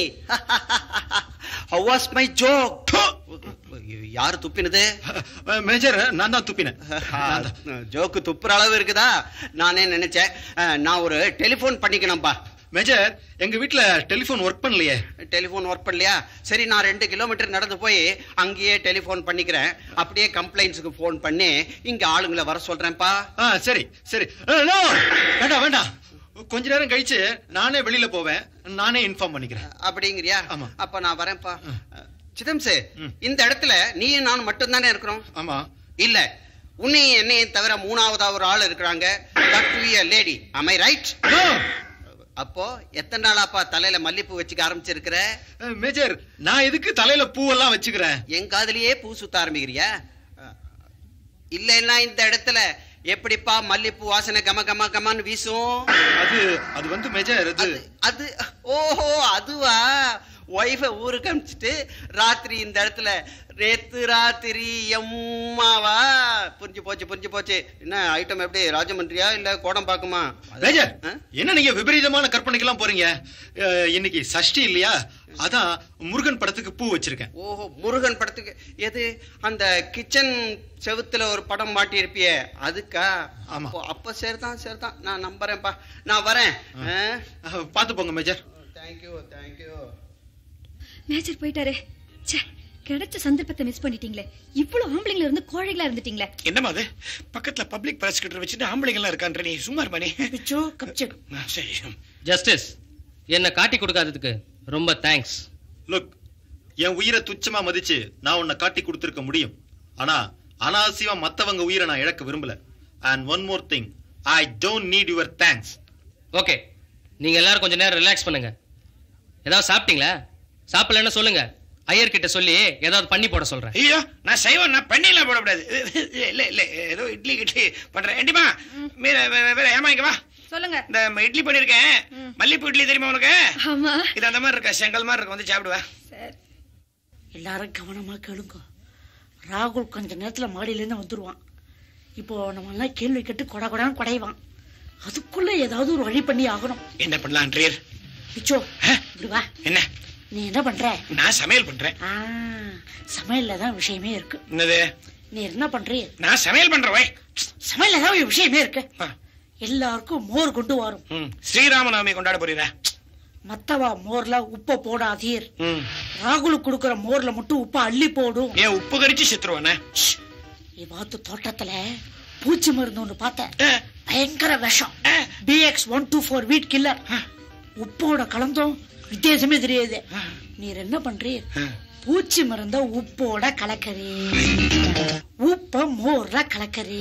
ஹவ் வாஸ் மை ஜோக் யாரு துப்பினது அஹ், மேஜர் நான் தான் துப்பினேன் நான் தான். ஜோக்கு துப்புற அளவு இருக்குதா நானே நினைச்சேன் அஹ், நான் ஒரு டெலிஃபோன் பண்ணிக்கணும்பா மேஜர் எங்க வீட்ல டெலிபோன் ஒர்க் பண்ணலையே டெலிஃபோன் ஒர்க் பண்ணலையா சரி நான் ரெண்டு கிலோமீட்டர் நடந்து போய் அங்கேயே டெலிஃபோன் பண்ணிக்கிறேன் அப்படியே கம்ப்ளைண்ட்ஸுக்கு ஃபோன் பண்ணி இங்க ஆளுங்களை வர சொல்றேன்ப்பா ஆ சரி சரி அஹ், no! வேண்டாம் வேண்டாம் கொஞ்ச நேரம் கழிச்சு நானே வெளியில போவேன் நானே இன்ஃபார்ம் பண்ணிக்கிறேன் அப்படிங்கிறியா ஆமா. அப்ப நான் வரேன்ப்பா சிதம்சு ம். இந்த இடத்துல நீயும் நான் மட்டும் தானே இருக்கிறோம் ஆமா இல்ல உன்னையும் என்னையும் தவிர மூணாவதா ஒரு ஆள் இருக்கிறாங்க லேடி அமை ரைட் No! அப்போ எத்தனை நாளாப்பா தலையில மல்லிப்பூ வச்சுக்க ஆரம்பிச்சிருக்கிற அஹ், மேஜர் நான் எதுக்கு தலையில பூவெல்லாம் வச்சுக்கிறேன் என் காதுலயே பூ சுத்த ஆரம்பிக்கிறியா இல்லைன்னா இந்த இடத்துல எப்படிப்பா மல்லிப்பூ வாசனை கம கம கமான்னு வீசும் அது அது வந்து மேஜர் அது அது அது ஓஹோ அதுவா ஒய்ஃபை ஊருக்கு அனுப்பிச்சிட்டு ராத்திரி இந்த இடத்துல நேத்து ராத்திரி எம்மாவா புரிஞ்சு போச்சு புரிஞ்சு போச்சு என்ன ஐட்டம் எப்படி ராஜமன்றியா இல்ல கோடம் பாக்குமா மேஜர் ஆ? என்ன நீங்க விபரீதமான கற்பனைக்கெல்லாம் போறீங்க அஹ், இன்னைக்கு சஷ்டி இல்லையா அதான் முருகன் படத்துக்கு பூ வச்சிருக்கேன் ஓஹோ முருகன் படத்துக்கு எது அந்த கிச்சன் செவுத்துல ஒரு படம் மாட்டி இருப்பியே அதுக்கா ஆமா. அப்போ- அப்ப சரிதான் சரிதான் நான் நம்புறேன்ப்பா நான் வரேன் அஹ், பாத்து போங்க மேஜர் தேங்க்யூ தேங்க்யூ மேஜர் போயிட்டாரே ச்சே கிடைச்ச சந்தர்ப்பத்தை மிஸ் பண்ணிட்டீங்களே இவ்வளவு ஆம்பளைங்கள இருந்து கோழைகளா இருந்துட்டீங்களே என்னம்மா அது பக்கத்துல பப்ளிக் ப்ராசிக்யூட்டர் வச்சுட்டு ஆம்பளைங்க எல்லாம் இருக்கான்ற நீ சும்மா இருமா நீ பிச்சு கப்ச்சு ஆ, சரி ஜஸ்டிஸ் என்னை காட்டி கொடுக்காததுக்கு ரொம்ப தேங்க்ஸ் லுக் என் உயிரை துச்சமா மதிச்சு நான் உன்னை காட்டி கொடுத்திருக்க முடியும் ஆனா அனாவசியமா மத்தவங்க உயிரை நான் இழக்க விரும்பல and one more thing I don't need your thanks okay நீங்க எல்லாரும் கொஞ்ச நேரம் ரிலாக்ஸ் பண்ணுங்க ஏதாவது சாப்பிட்டீங்களா சாப்பிடலன்னு சொல்லுங்க ஐயர் கிட்ட சொல்லி ஏதாவது பண்ணி போட சொல்றேன் ஐயோ நான் செய்வேன் நான் பண்ணிலாம் போடக்கூடாது இல்ல இல்ல ஏதோ இட்லி கிட்லி பண்றேன் ஏண்டிமா வேற வேற- வேற ஏமா இங்க வா சொல்லுங்க இந்த ம- இட்லி பண்ணிருக்கேன் மல்லிப்பூ இட்லி தெரியுமா உனக்கு ஆமா இது அந்த மாதிரி இருக்கா செங்கல் மாதிரி இருக்கும் வந்து சாப்பிடுவா சரி எல்லாரும் கவனமா கேளுங்க ராகுல் கொஞ்ச நேரத்துல மாடியிலேருந்து வந்துருவான் இப்போ நம்ம எல்லாம் கேள்வி கேட்டு கொடா கொடான்னு குடைவான் அதுக்குள்ள ஏதாவது ஒரு வழி பண்ணி ஆகணும் என்ன பண்ணலான்றீர் பிச்சோ இப்படி வா என்ன நீ என்ன பண்ற நான் சமையல் பண்றேன் ஆ சமையல்ல தான் விஷயமே இருக்கு என்னது நீ என்ன பண்றீ நான் சமையல் பண்றேன் வை. சமையல்ல தான் ஒரு விஷயமே இருக்கு ஆ. எல்லாருக்கும் மோர் கொண்டு வரும் ம். ஸ்ரீராமநவமி கொண்டாட போறீரா மத்தவா மோர்ல உப்ப போடாதீர் ம். ராகுலுக்கு கொடுக்கற மோர்ல மட்டும் உப்ப அள்ளி போடும் ஏன் உப்பு கரிச்சு செத்துருவானே இவாத்து தோட்டத்துல பூச்சி மருந்து ஒண்ணு பார்த்தேன் ஆ. பயங்கர விஷம் ஆ. BX one two four weed killer உப்போட கலந்தும் வித்தியாசமே தெரியாது நீர் என்ன பண்றீர் ஆ. பூச்சி மருந்த உப்போட கலக்கறி உப்ப மோர்ல கலக்கறி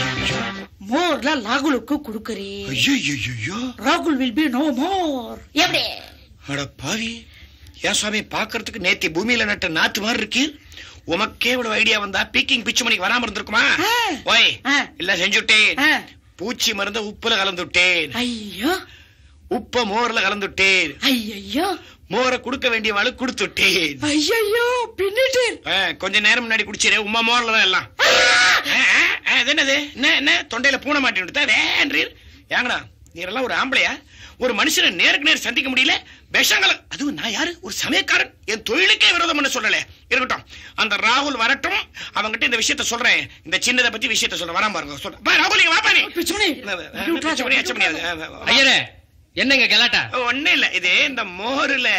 மோர்ல ராகுலுக்கு குடுக்கறி ஐயோ ராகுல் வில் பி நோ மோர் எப்படி அட பாவி ஏன் சுவாமி பாக்குறதுக்கு நேத்தி பூமியில நட்ட நாத்து மாதிரி இருக்கு உமக்கே இவ்வளவு ஐடியா வந்தா பீக்கிங் பிச்சு மணிக்கு வராம இருந்திருக்குமா ஆ. ஓய் ஆ. இல்ல செஞ்சுட்டேன் ஆ. பூச்சி மருந்த உப்புல கலந்துட்டேன் ஐயோ உப்ப மோர்ல கலந்துட்டேன் ஐயோ மோரை கொடுக்க வேண்டியவாளு கொடுத்துட்டேன் ஐயோ பின்னிட்டேன் ஆ, கொஞ்ச நேரம் முன்னாடி குடிச்சிரு உமா மோர்ல தான் எல்லாம் ஆ, ஆ, ஆ, இது என்னது என்ன என்ன தொண்டையில பூனை மாட்டி விட்டுதா வேன்றீர் ஏங்கடா நீரெல்லாம் ஒரு ஆம்பளையா ஒரு மனுஷனை நேருக்கு நேர் சந்திக்க முடியல விஷங்கள அதுவும் நான் யாரு ஒரு சமயக்காரன் என் தொழிலுக்கே விரோதம் பண்ண சொல்லல இருக்கட்டும் அந்த ராகுல் வரட்டும் அவங்கிட்ட இந்த விஷயத்த சொல்றேன் இந்த சின்னதை பத்தி விஷயத்த சொல்றேன் வராம பாருங்க சொல்றேன் வா, ராகுல் இங்க வாப்பா நீ பிச்சுமணி, பிச்சுமணி, அச்சுமணி, அது, ஆ, ஆ, ஆ. ஐயரே என்னங்க கலாட்டா ஒண்ணும் இல்ல இது இந்த மோருல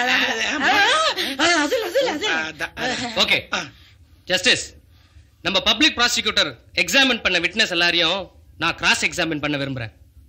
அதுல அதுல அதுல அதான், அதான். ஓகே ஆ. ஜஸ்டிஸ் நம்ம பப்ளிக் ப்ராசிக்யூட்டர் எக்ஸாமின் பண்ண விட்னஸ் எல்லாரையும் நான் கிராஸ் எக்ஸாமின் பண்ண விரும்புறேன்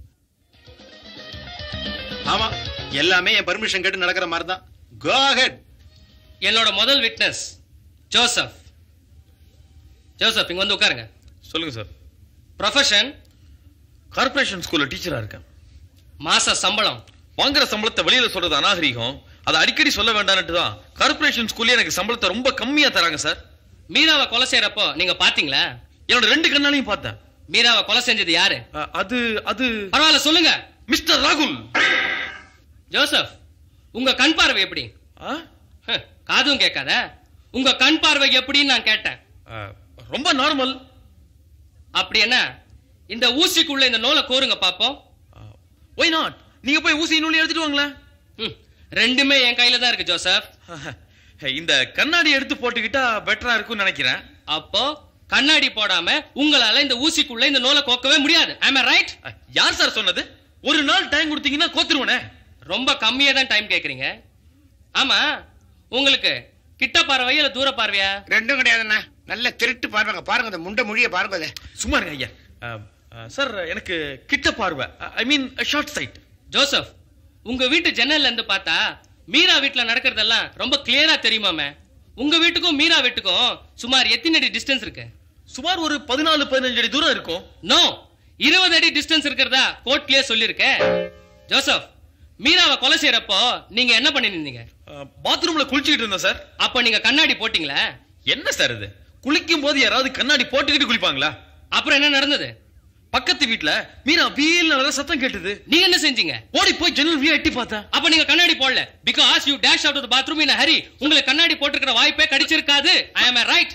ஆமா எல்லாமே என் பர்மிஷன் கேட்டு நடக்கிற மாதிரி தான் கோ ஹெட் என்னோட முதல் விட்னஸ் ஜோசப் ஜோசப் இங்க வந்து உட்காருங்க சொல்லுங்க சார் ப்ரொஃபஷன் கார்ப்பரேஷன் ஸ்கூல்ல டீச்சரா இருக்கேன் மாச சம்பளம் வாங்குற சம்பளத்தை வெளியில சொல்றது அநாகரிகம் அதை அடிக்கடி சொல்ல வேண்டாம்னு தான் கார்ப்பரேஷன் ஸ்கூல்ல எனக்கு சம்பளத்தை ரொம்ப கம்மியா தராங்க சார் மீராவை கொலை செய்யறப்போ நீங்க பாத்தீங்களா என்னோட ரெண்டு கண்ணாலையும் பார்த்தேன் மீராவை கொலை செஞ்சது யாரு அஹ், அது அது பரவாயில்ல சொல்லுங்க மிஸ்டர் ராகுல் ஜோசப் உங்க கண் பார்வை எப்படி ஆ? ஹ், காதும் கேட்காத உங்க கண் பார்வை எப்படின்னு நான் கேட்டேன் அஹ், ரொம்ப நார்மல் அப்படி என்ன இந்த ஊசிக்குள்ள இந்த நூலை கோருங்க பாப்போம் ஒய் நாட் நீங்க போய் ஊசி நூலி எடுத்துட்டு வாங்களேன் ம், ரெண்டுமே என் கையில தான் இருக்கு ஜோசப் இந்த கண்ணாடி எடுத்து போட்டுக்கிட்டா பெட்டரா இருக்கும்னு நினைக்கிறேன் அப்போ கண்ணாடி போடாம உங்களால இந்த ஊசிக்குள்ள இந்த நூலை கோக்கவே முடியாது ஆமா ரைட் அஹ், யார் சார் சொன்னது ஒரு நாள் டைம் கொடுத்தீங்கன்னா கோத்துருவனே ரொம்ப கம்மியா தான் டைம் கேக்குறீங்க ஆமா உங்களுக்கு கிட்ட பார்வையா இல்ல தூர பார்வையா ரெண்டும் கிடையாதுண்ணா நல்ல திருட்டு பார்வைங்க பாருங்க இந்த முண்டை மொழியை பாருங்க அதை சும்மா இருங்க ஐயா அஹ், அஹ், சார் எனக்கு கிட்ட பார்வை I mean short sight Joseph உங்க வீட்டு ஜன்னல்ல இருந்து பார்த்தா மீரா வீட்ல நடக்கிறதெல்லாம் ரொம்ப கிளியரா தெரியுமாமே உங்க வீட்டுக்கும் மீரா வீட்டுக்கும் சுமார் எத்தனை அடி டிஸ்டன்ஸ் இருக்கு சுமார் ஒரு பதினாலு பதினஞ்சு அடி தூரம் இருக்கும் நோ இருபது அடி டிஸ்டன்ஸ் இருக்கிறதா கோர்ட்லயே சொல்லிருக்கேன் ஜோசப் மீராவை கொலை செய்யறப்போ நீங்க என்ன பண்ணிருந்தீங்க பாத்ரூம்ல குளிச்சுக்கிட்டு இருந்தேன் சார் அப்ப நீங்க கண்ணாடி போட்டீங்களா என்ன சார் இது குளிக்கும் போது யாராவது கண்ணாடி போட்டுக்கிட்டு குளிப்பாங்களா அப்புறம் என்ன நடந்தது பக்கத்து வீட்ல மீரா வீல் நல்ல சத்தம் கேட்டது நீங்க என்ன செஞ்சீங்க ஓடி போய் ஜன்னல் வியா எட்டி பார்த்தேன் அப்ப நீங்க கண்ணாடி போடல because you dash out of bathroom in hurry உங்களுக்கு கண்ணாடி போட்டுக்கிற வாய்ப்பே கிடைச்சிருக்காது ஐ அம் ரைட்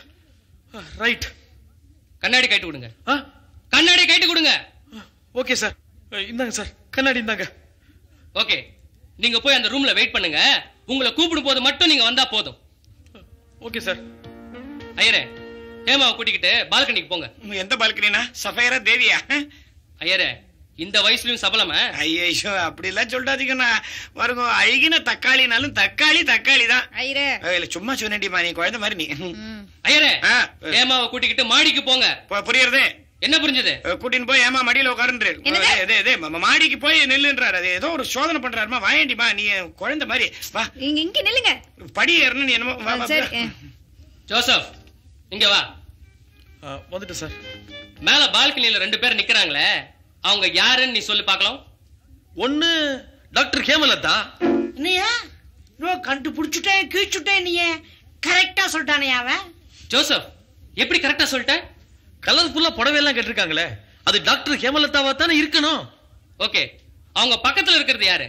ரைட் கண்ணாடி கைட்டு கொடுங்க ஆ கண்ணாடி கைட்டு கொடுங்க ஓகே சார் இந்தாங்க சார் கண்ணாடி இந்தாங்க ஓகே நீங்க போய் அந்த ரூம்ல வெயிட் பண்ணுங்க உங்களை கூப்பிடும் போது மட்டும் நீங்க வந்தா போதும் ஓகே சார் ஐயரே ஹேமாவை கூட்டிக்கிட்டு பால்கனிக்கு போங்க உம், எந்த பால்கனினா சஃபைரா தேவியா ஐயரே இந்த வயசுலயும் சபலமா ஐயோ அப்படி எல்லாம் சொல்றாதீங்கண்ணா பாருங்க அழுகின தக்காளினாலும் தக்காளி தக்காளி தான் ஐயரே இல்ல சும்மா சொன்னேன்டிமா நீ குழந்தை மாதிரி நீ ஐயரே ஆ. ஹேமாவை கூட்டிக்கிட்டு மாடிக்கு போங்க பு- புரியுறது என்ன புரிஞ்சது அஹ், கூட்டின்னு போய் ஏமா மடியில உட்காருன்றாரு என்னது? அதே, அதே, அதே, ம- மாடிக்கு போய் நெல்லுன்றாரு அது ஏதோ ஒரு சோதனை பண்றாருமா வாயண்டிமா நீ என் குழந்தை மாதிரி வா இங்க இங்க நில்லுங்க படி ஏறணும் நீ என்னமோ வா, வா, சரி வா. ஜோசப் இங்க வா வந்துட்டு சார் மேல பால்கனில ரெண்டு பேர் நிக்கறாங்களே அவங்க யாருன்னு நீ சொல்லி பார்க்கலாம் ஒண்ணு டாக்டர் ஹேமலதா என்னையா நோ கண்டுபிடிச்சுட்டேன் கீழ்ச்சுட்டேன் நீ கரெக்டா சொல்லிட்டானே அவன் ஜோசப் எப்படி கரெக்டா சொல்லிட்ட கலர்ஃபுல்லா புடவை எல்லாம் கேட்டிருக்காங்களே அது டாக்டர் ஹேமலதாவா தானே இருக்கணும் ஓகே அவங்க பக்கத்துல இருக்கிறது யாரு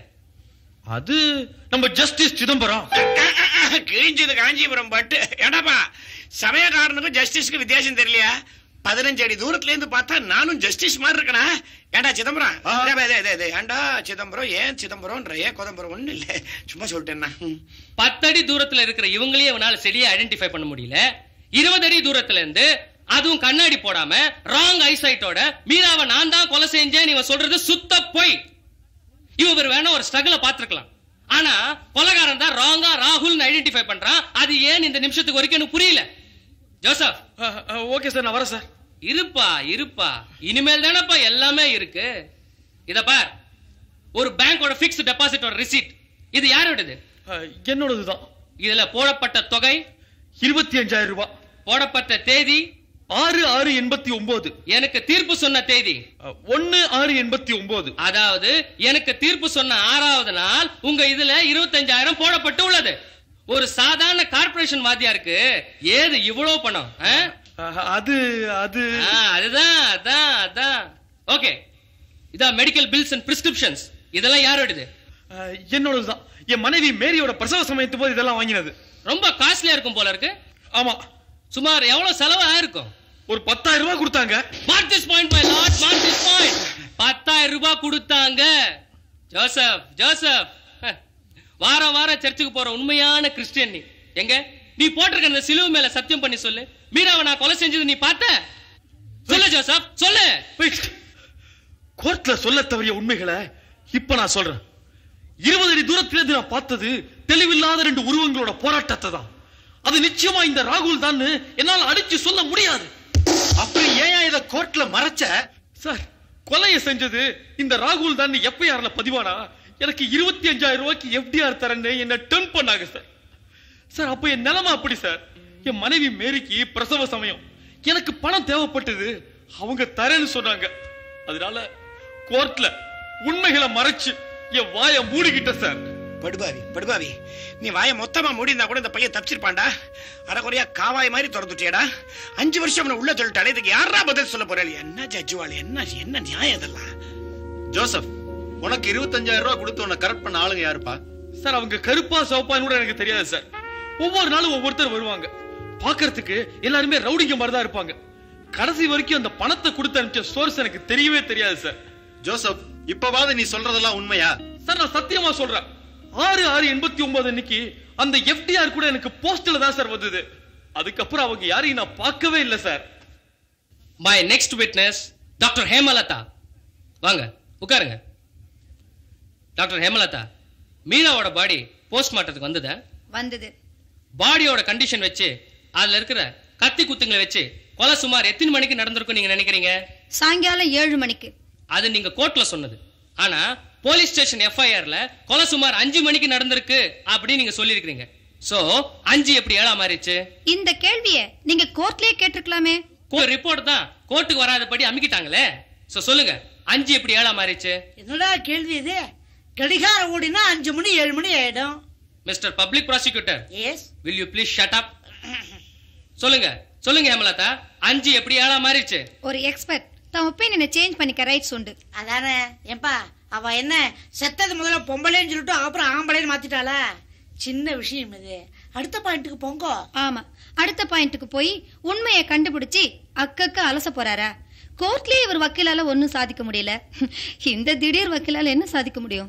அது நம்ம ஜஸ்டிஸ் சிதம்பரம் கிழிஞ்சது காஞ்சிபுரம் பட்டு ஏடாப்பா சமயக்காரனுக்கும் ஜஸ்டிஸ்க்கு வித்தியாசம் தெரியலையா பதினஞ்சு அடி தூரத்துல இருந்து பார்த்தா நானும் ஜஸ்டிஸ் மாதிரி இருக்கனா ஏண்டா சிதம்பரம் இதே, இதே, இதே, இதே. ஏண்டா சிதம்பரம் ஏன் சிதம்பரம்ன்ற ஏன் கோதம்பரம் ஒண்ணு இல்ல சும்மா சொல்லிட்டேன்னா ம். பத்தடி தூரத்துல இருக்கிற இவங்களையே அவனால சரியா ஐடென்டிஃபை பண்ண முடியல இருபது அடி தூரத்துல இருந்து அதுவும் கண்ணாடி போடாம ராங் ஐசைட்டோட மீராவை நான் தான் கொலை செஞ்சேன் இவன் சொல்றது சுத்த பொய் இவர் வேணா ஒரு ஸ்ட்ரகிள பாத்துருக்கலாம் ஆனா கொலகாரன் தான் ராங்கா ராகுல்னு ஐடென்டிஃபை பண்றான் அது ஏன் இந்த நிமிஷத்துக்கு வரைக்கும் எனக்கு புரியல ஜோசப் ஓகே சார் நான் வரேன் சார் இருப்பா இருப்பா இனிமேல் தானப்பா எல்லாமே இருக்கு இத பார் ஒரு பேங்கோட பிக்ஸ்ட் டெபாசிட்டோட ரிசீட் இது யாரோடது அஹ், என்னோடதுதான் இதுல போடப்பட்ட தொகை இருபத்தி அஞ்சாயிரம் ரூபாய் போடப்பட்ட தேதி ஆறு ஆறு எண்பத்தி ஒன்பது எனக்கு தீர்ப்பு சொன்ன தேதி அஹ், ஒண்ணு ஆறு எண்பத்தி ஒன்பது அதாவது எனக்கு தீர்ப்பு சொன்ன ஆறாவது நாள் உங்க இதுல இருபத்தஞ்சாயிரம் போடப்பட்டு உள்ளது ஒரு சாதாரண கார்ப்பரேஷன் வாத்தியாருக்கு ஏது இவ்வளவு பணம் ஆ? அஹ், அது அது ஆ, அதுதான் அதான் அதான் ஓகே இதான் மெடிக்கல் பில்ஸ் அண்ட் பிரிஸ்கிரிப்ஷன்ஸ் இதெல்லாம் யாரோடது அஹ், என்னோடதுதான் என் மனைவி மேரியோட பிரசவ சமயத்து போது இதெல்லாம் வாங்கினது ரொம்ப காஸ்ட்லியா இருக்கும் போல இருக்கு ஆமா சுமார் எவ்வளவு செலவு ஆயிருக்கும் ஒரு பத்தாயிரம் ரூபாய் கொடுத்தாங்க mark this point my lord mark this point பத்தாயிரம் ரூபாய் கொடுத்தாங்க ஜோசப் ஜோசப் ஹ, வாரம் வாரம் சர்ச்சுக்கு போற உண்மையான கிறிஸ்டியன் நீ எங்க நீ போட்டிருக்க அந்த சிலுவை மேல சத்தியம் பண்ணி சொல்லு மீராவை நான் கொலை செஞ்சது நீ பார்த்த சொல்லு ஜோசப் சொல்லு கோர்ட்ல சொல்ல தவறிய உண்மைகளை இப்ப நான் சொல்றேன் இருபது அடி தூரத்துல இருந்து நான் பார்த்தது தெளிவில்லாத ரெண்டு உருவங்களோட போராட்டத்தை தான் அது நிச்சயமா இந்த ராகுல் தான் என்னால அடிச்சு சொல்ல முடியாது அப்படி ஏன் இத கோர்ட்ல மறைச்ச சார் கொலையை செஞ்சது இந்த ராகுல் தான் எப்பயார்ல பதிவானா எனக்கு இருபத்தி அஞ்சாயிரம் ரூபாய்க்கு எஃப்டிஆர் தரேன்னு என்ன டர்ன் பண்ணாங்க சார் சார் அப்ப என் நிலைமை அப்படி சார் என் மனைவி மேரிக்கு பிரசவ சமயம் எனக்கு பணம் தேவைப்பட்டது அவங்க தரேன்னு சொன்னாங்க அதனால கோர்ட்ல உண்மைகளை மறைச்சு என் வாயை மூடிக்கிட்டேன் சார் படுபாவி படுபாவி நீ வாயை மொத்தமா மூடியிருந்தா கூட இந்த பையன் தப்பிச்சிருப்பான்டா அரைக்குறையா காவாய் மாதிரி திறந்துட்டியடா அஞ்சு வருஷம் அவனை உள்ள சொல்லிட்டாலே இதுக்கு யாரா பதில் சொல்ல போறாள் என்ன ஜட்ஜுவாள் என்ன என்ன நியாயம் இதெல்லாம் ஜோசப் உனக்கு இருபத்தஞ்சாயிரம் ரூபாய் கொடுத்து உன்னை கரெக்ட் பண்ண ஆளுங்க யாருப்பா சார் அவங்க கருப்பா சோப்பான்னு கூட எனக்கு தெரியாது சார் ஒவ்வொரு நாளும் ஒவ்வொருத்தர் வருவாங்க பார்க்கிறதுக்கு எல்லாருமே ரவுடிங்க மாதிரி தான் இருப்பாங்க கடைசி வரைக்கும் அந்த பணத்தை கொடுத்து அனுப்பிச்ச சோர்ஸ் எனக்கு தெரியவே தெரியாது சார் ஜோசப் இப்பவாது நீ சொல்றதெல்லாம் உண்மையா சார் நான் சத்தியமா சொல்றேன் ஆறு ஆறு எண்பத்தி ஒன்பது அன்னைக்கு அந்த எஃப்டிஆர் கூட எனக்கு போஸ்ட்ல தான் சார் வந்தது அதுக்கப்புறம் அவங்க யாரையும் நான் பார்க்கவே இல்லை sir my next witness doctor Hemalatha வாங்க உட்காருங்க டாக்டர் ஹேமலதா மீராவோட பாடி போஸ்ட்மார்ட்டத்துக்கு வந்ததா வந்தது பாடியோட கண்டிஷன் வச்சு அதுல இருக்கிற கத்தி குத்துங்களை வச்சு கொலை சுமார் எத்தனை மணிக்கு நடந்திருக்கும் நீங்க நினைக்கிறீங்க சாயங்காலம் ஏழு மணிக்கு அது நீங்க கோர்ட்ல சொன்னது ஆனா போலீஸ் ஸ்டேஷன் எஃப்ஐஆர்ல கொலை சுமார் அஞ்சு மணிக்கு நடந்திருக்கு அப்படின்னு நீங்க சொல்லியிருக்கீங்க சோ அஞ்சு எப்படி ஏழா மாறிச்சு இந்த கேள்வியை நீங்க கோர்ட்லயே கேட்டிருக்கலாமே ரிப்போர்ட் தான் கோர்ட்டுக்கு வராதபடி அமுக்கிட்டாங்களே சோ சொல்லுங்க அஞ்சு எப்படி ஏழா மாறிச்சு என்னடா கேள்வி இது கடிகாரம் ஓடினா அஞ்சு மணி ஏழு மணி ஆயிடும் mister public prosecutor yes will you please shut up சொல்லுங்க சொல்லுங்க ஹேமலதா அஞ்சு எப்படி ஏழா மாறிச்சு ஒரு எக்ஸ்பர்ட் தன் ஒப்பீனியனை சேஞ்ச் பண்ணிக்க ரைட்ஸ் உண்டு அதானே ஏன்பா அவ என்ன செத்தது முதல்ல பொம்பளைன்னு சொல்லிட்டு அப்புறம் ஆம்பளைன்னு மாத்திட்டாளா சின்ன விஷயம் இது அடுத்த பாயிண்ட்டுக்கு போங்க ஆமா அடுத்த பாயிண்ட்டுக்கு போய் உண்மையை கண்டுபிடிச்சு அக்கக்க அலச போறாரா கோர்ட்லயே இவர் வக்கீலால ஒன்னும் சாதிக்க முடியல இந்த திடீர் வக்கீலால என்ன சாதிக்க முடியும்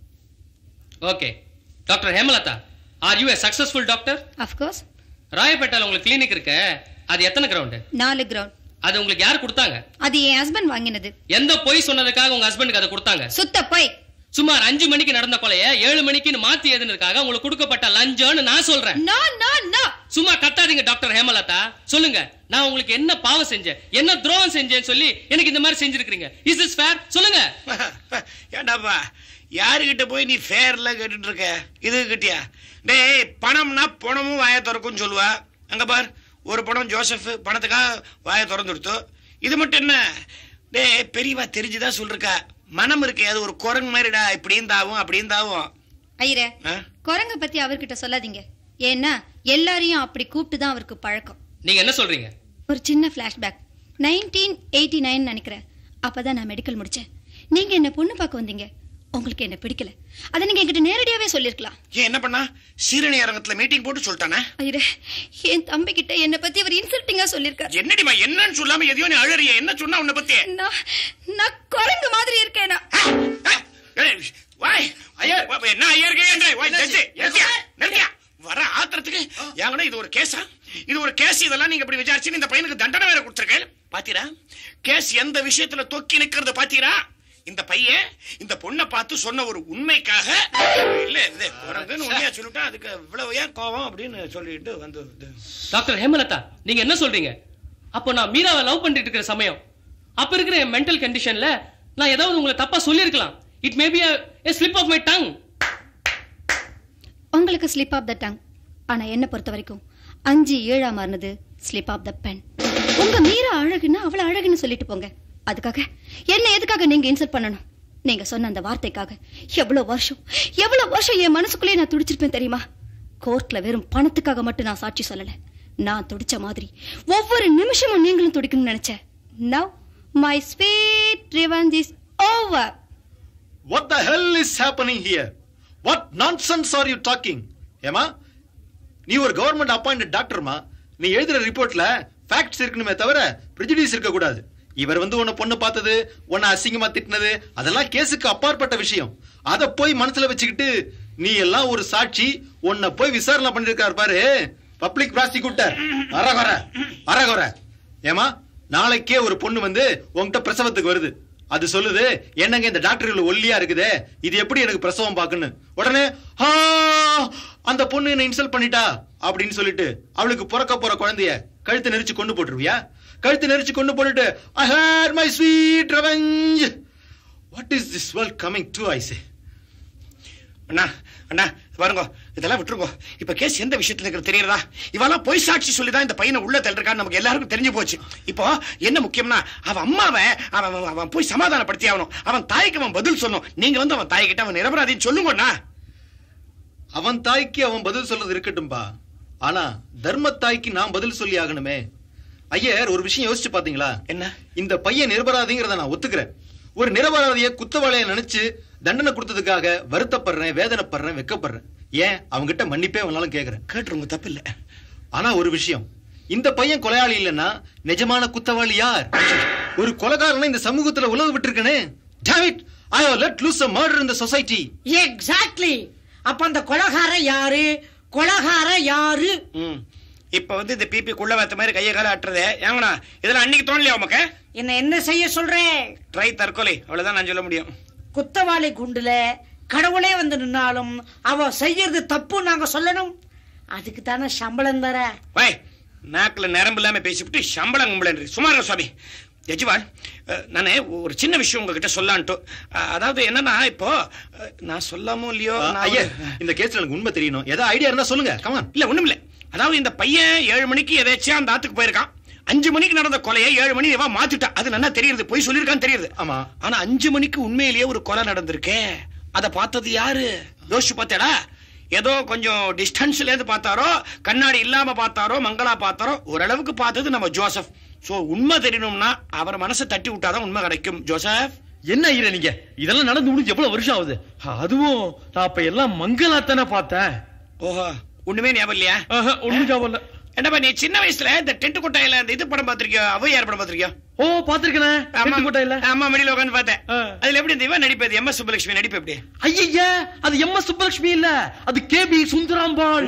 okay doctor Hemalatha are you a successful doctor of course ராயப்பேட்டால உங்களுக்கு கிளினிக் இருக்க அது எத்தனை கிரவுண்டு நாலு கிரவுண்ட் அது உங்களுக்கு யார் கொடுத்தாங்க அது என் ஹஸ்பண்ட் வாங்கினது எந்த பொய் சொன்னதுக்காக உங்க ஹஸ்பண்டுக்கு அதை கொடுத்தாங்க சுத்த போய் சுமார் அஞ்சு மணிக்கு நடந்த கொலைய ஏழு மணிக்குன்னு மாத்தி எதுனதுக்காக உங்களுக்கு கொடுக்கப்பட்ட லஞ்சம்னு நான் சொல்றேன் நோ நோ நோ சும்மா கத்தாதீங்க டாக்டர் ஹேமலதா சொல்லுங்க நான் உங்களுக்கு என்ன பாவம் செஞ்சேன் என்ன துரோகம் செஞ்சேன்னு சொல்லி எனக்கு இந்த மாதிரி செஞ்சிருக்கீங்க இஸ் திஸ் ஃபேர் சொல்லுங்க ஏண்டாப்பா யாருகிட்ட போய் நீ ஃபேர்ல கேட்டுட்டு இருக்க இது கிட்டியா டேய் பணம்னா பணமும் வாயை திறக்கும்னு சொல்லுவா அங்க பார் ஒரு பணம் ஜோசப் பணத்துக்காக வாயை திறந்துடுத்து இது மட்டும் என்ன டேய் பெரியவா தெரிஞ்சுதான் சொல்லிருக்கா மனம் இருக்கே அது ஒரு குரங்கு மாதிரிடா இப்படியும் தாவும் அப்படியும் தாவும் ஐயரே ஆ? குரங்க பத்தி அவர்கிட்ட சொல்லாதீங்க ஏன்னா எல்லாரையும் அப்படி கூப்பிட்டு தான் அவருக்கு பழக்கம் நீங்க என்ன சொல்றீங்க ஒரு சின்ன ஃபிளாஷ்பேக் நைன்டீன் எயிட்டி நைன் நினைக்கிறேன் அப்பதான் நான் மெடிக்கல் முடிச்சேன் நீங்க என்ன பொண்ணு பார்க்க வந்தீங்க உங்களுக்கு என்ன பிடிக்கல அதை நீங்க என்கிட்ட நேரடியாவே சொல்லிருக்கலாம் ஏன் என்ன பண்ணா சீரணி அரங்கத்துல மீட்டிங் போட்டு சொல்லிட்டானே ஐயரே என் தம்பி கிட்ட என்ன பத்தி அவர் இன்சல்ட்டிங்கா சொல்லிருக்காரு என்னடிமா என்னன்னு சொல்லாம எதையோ நீ அழறிய என்ன சொன்னா உன்னை பத்தி நான் நான் குரங்கு மாதிரி இருக்கேனா ஏய், வாய் ஐயா என்ன ஐயா இருக்கே வாய் ஜட்ஜி நிறுத்தியா நிறுத்தியா வர ஆத்திரத்துக்கு ஏங்கன்னா இது ஒரு கேஸா இது ஒரு கேஸ் இதெல்லாம் நீங்க இப்படி விசாரிச்சு இந்த பையனுக்கு தண்டனை வேற கொடுத்துருக்கேன் பாத்தீரா கேஸ் எந்த விஷயத்துல தொக்கி நிக்கிறத பாத்தீரா இந்த பையன் இந்த பொண்ணை பார்த்து சொன்ன ஒரு உண்மைக்காக இல்ல இது குரங்குன்னு உண்மையா சொல்லிட்டா அதுக்கு இவ்வளவு ஏன் கோவம் அப்படின்னு சொல்லிட்டு வந்து இது. டாக்டர் ஹேமலதா நீங்க என்ன சொல்றீங்க அப்போ நான் மீராவை லவ் பண்ணிட்டு இருக்கிற சமயம் அப்ப இருக்கிற என் மென்டல் கண்டிஷன்ல நான் ஏதாவது உங்களை தப்பா சொல்லியிருக்கலாம் it may be a slip of my tongue உங்களுக்கு ஸ்லிப் ஆஃப் த டங் ஆனா என்ன பொறுத்த வரைக்கும் அஞ்சு ஏழா மாறினது ஸ்லிப் ஆஃப் த பென் உங்க மீரா அழகுன்னா அவள அழகுன்னு சொல்லிட்டு போங்க அதுக்காக என்ன எதுக்காக நீங்க இன்சல்ட் பண்ணணும் நீங்க சொன்ன அந்த வார்த்தைக்காக எவ்வளவு வருஷம் எவ்வளவு வருஷம் என் மனசுக்குள்ளே நான் துடிச்சிருப்பேன் தெரியுமா கோர்ட்ல வெறும் பணத்துக்காக மட்டும் நான் சாட்சி சொல்லல நான் துடிச்ச மாதிரி ஒவ்வொரு நிமிஷமும் நீங்களும் துடிக்கணும்னு நினைச்சேன் now my sweet revenge is over What the hell is happening here? What nonsense are you talking? ஏமா நீ ஒரு கவர்மெண்ட் அப்பாயிண்டட் டாக்டர்மா நீ எழுதுற ரிப்போர்ட்ல ஃபேக்ட்ஸ் இருக்கணுமே தவிர ப்ரிஜுடிஸ் இருக்க கூடாது இவர் வந்து உன்னை பொண்ணு பார்த்தது உன்னை அசிங்கமா திட்டினது அதெல்லாம் கேஸுக்கு அப்பாற்பட்ட விஷயம் அத போய் மனசுல வச்சுக்கிட்டு நீ எல்லாம் ஒரு சாட்சி உன்னை போய் விசாரணை பண்ணிருக்காரு பாரு பப்ளிக் ப்ராசிக்யூட்டர் அரகுற அரகுற ஏமா நாளைக்கே ஒரு பொண்ணு வந்து உன்கிட்ட பிரசவத்துக்கு வருது அது சொல்லுது என்னங்க இந்த டாக்டர்கள் ஒல்லியா இருக்குதே இது எப்படி எனக்கு பிரசவம் பார்க்கணும் உடனே "ஆ, அந்த பொண்ணு என்ன இன்சல்ட் பண்ணிட்டா அப்படின்னு சொல்லிட்டு அவளுக்கு பிறக்க போற குழந்தைய கழுத்து நெரிச்சு கொண்டு போட்டுருவியா கழுத்து நெரிச்சு கொண்டு போட்டுட்டு I hate my sweet revenge what is this world coming to I say அண்ணா அண்ணா பாருங்க இதெல்லாம் விட்டுருங்க இப்ப கேஸ் எந்த விஷயத்துல இருக்கிறது தெரியுறதா இவெல்லாம் பொய் சாட்சி சொல்லிதான் இந்த பையனை உள்ள தள்ளிருக்கான்னு நமக்கு எல்லாருக்கும் தெரிஞ்சு போச்சு இப்போ என்ன முக்கியம்னா அவன் அம்மாவை அவன் அவன் அவன் போய் சமாதானப்படுத்தி ஆகணும் அவன் தாய்க்கு அவன் பதில் சொல்லணும் நீங்க வந்து அவன் தாய்கிட்ட அவன் நிரபராதின்னு சொல்லுங்கண்ணா அவன் தாய்க்கு அவன் பதில் சொல்றது இருக்கட்டும்பா ஆனா தர்ம தாய்க்கு நான் பதில் சொல்லி ஆகணுமே ஐயர் ஒரு விஷயம் யோசிச்சு பாத்தீங்களா என்ன இந்த பையன் நிரபராதிங்கிறத நான் ஒத்துக்கிறேன் ஒரு நிரபராதிய குத்தவாளிய நினைச்சு தண்டனை கொடுத்ததுக்காக வருத்தப்படுறேன் வேதனைப்படுறேன் வெக்கப்படுறேன் ஏன் அவங்கிட்ட மன்னிப்பே வேணாலும் கேக்குறேன் கேட்டுருங்க தப்பு இல்ல ஆனா ஒரு விஷயம் இந்த பையன் கொலையாளி இல்லைன்னா நிஜமான குத்தவாளி யார் ஒரு கொலைகாரனை இந்த சமூகத்துல உலக விட்டுருக்கனே Damn I have let loose a murder in the society exactly அப்ப அந்த கொலகார யாரு கொலகார யாரு ம் இப்ப வந்து இந்த பிபி குள்ள வைத்த மாதிரி கையை கால ஆட்டுறதே ஏங்கண்ணா இதெல்லாம் அன்னைக்கு தோணலையா உமக்கு என்ன என்ன செய்ய சொல்றேன் ட்ரை தற்கொலை அவ்வளவுதான் நான் சொல்ல முடியும் குத்தவாளி குண்டுல கடவுளே வந்து நின்னாலும் அவ செய்யறது தப்பு நாங்க சொல்லணும் அதுக்கு தானே சம்பளம் தர வை நாக்குல நரம்பு இல்லாம பேசிவிட்டு சம்பளம் கும்பலன்றி சுமார் சுவாமி ஜட்ஜிவால் நான் ஒரு சின்ன விஷயம் உங்ககிட்ட சொல்லான்ட்டு அஹ், அதாவது என்னன்னா இப்போ அஹ், நான் சொல்லாமோ இல்லையோ நான் ஐயா ஒரு- இந்த கேஸ்ல எனக்கு உண்மை தெரியணும் ஏதாவது ஐடியா இருந்தா சொல்லுங்க கமான் இல்ல ஒண்ணும் இல்ல அதாவது இந்த பையன் ஏழு மணிக்கு எதாச்சும் அந்த ஆத்துக்கு போயிருக்கான் அஞ்சு மணிக்கு நடந்த கொலையை ஏழு மணி இவன் மாத்திட்டா அது நல்லா தெரியுது போய் சொல்லியிருக்கான்னு தெரியுது ஆமா. ஆனா அஞ்சு மணிக்கு உண்மையிலேயே ஒரு கொலை நடந்திருக்கே அத பார்த்தது யாரு யோசிச்சு பார்த்தேடா ஏதோ கொஞ்சம் டிஸ்டன்ஸ்ல இருந்து பார்த்தாரோ கண்ணாடி இல்லாம பார்த்தாரோ மங்களா பார்த்தாரோ ஓரளவுக்கு பார்த்தது நம்ம ஜோசப் சோ உண்மை தெரியணும்னா அவர் மனசை தட்டி விட்டாதான் உண்மை கிடைக்கும் ஜோசப் என்ன ஐயரே நீங்க இதெல்லாம் நடந்து முடிஞ்சு எவ்வளவு வருஷம் ஆகுது அதுவும் நான் அப்ப எல்லாம் மங்களாத்தானே பார்த்தேன் ஓஹோ ஒண்ணுமே ஞாபகம் இல்லையா ஆஹா, ஒண்ணும் ஞாபகம் இல்ல என்னப்பா நீ சின்ன வயசுல இந்த டென்ட் கொட்டாயில இந்த இது படம் பாத்திருக்கியோ அவையார் படம் பாத்திருக்கியோ ஓ பாத்திருக்கேனே ஆமா கூட இல்ல ஆமா மடியில உட்காந்து பார்த்தேன் ஆ. அதுல எப்படி இந்த இவன் நடிப்பது எம் எஸ் சுப்பலட்சுமி நடிப்பு எப்படி ஐயா அது எம் எஸ் சுப்பலட்சுமி இல்ல அது கேபி சுந்தராம்பாள்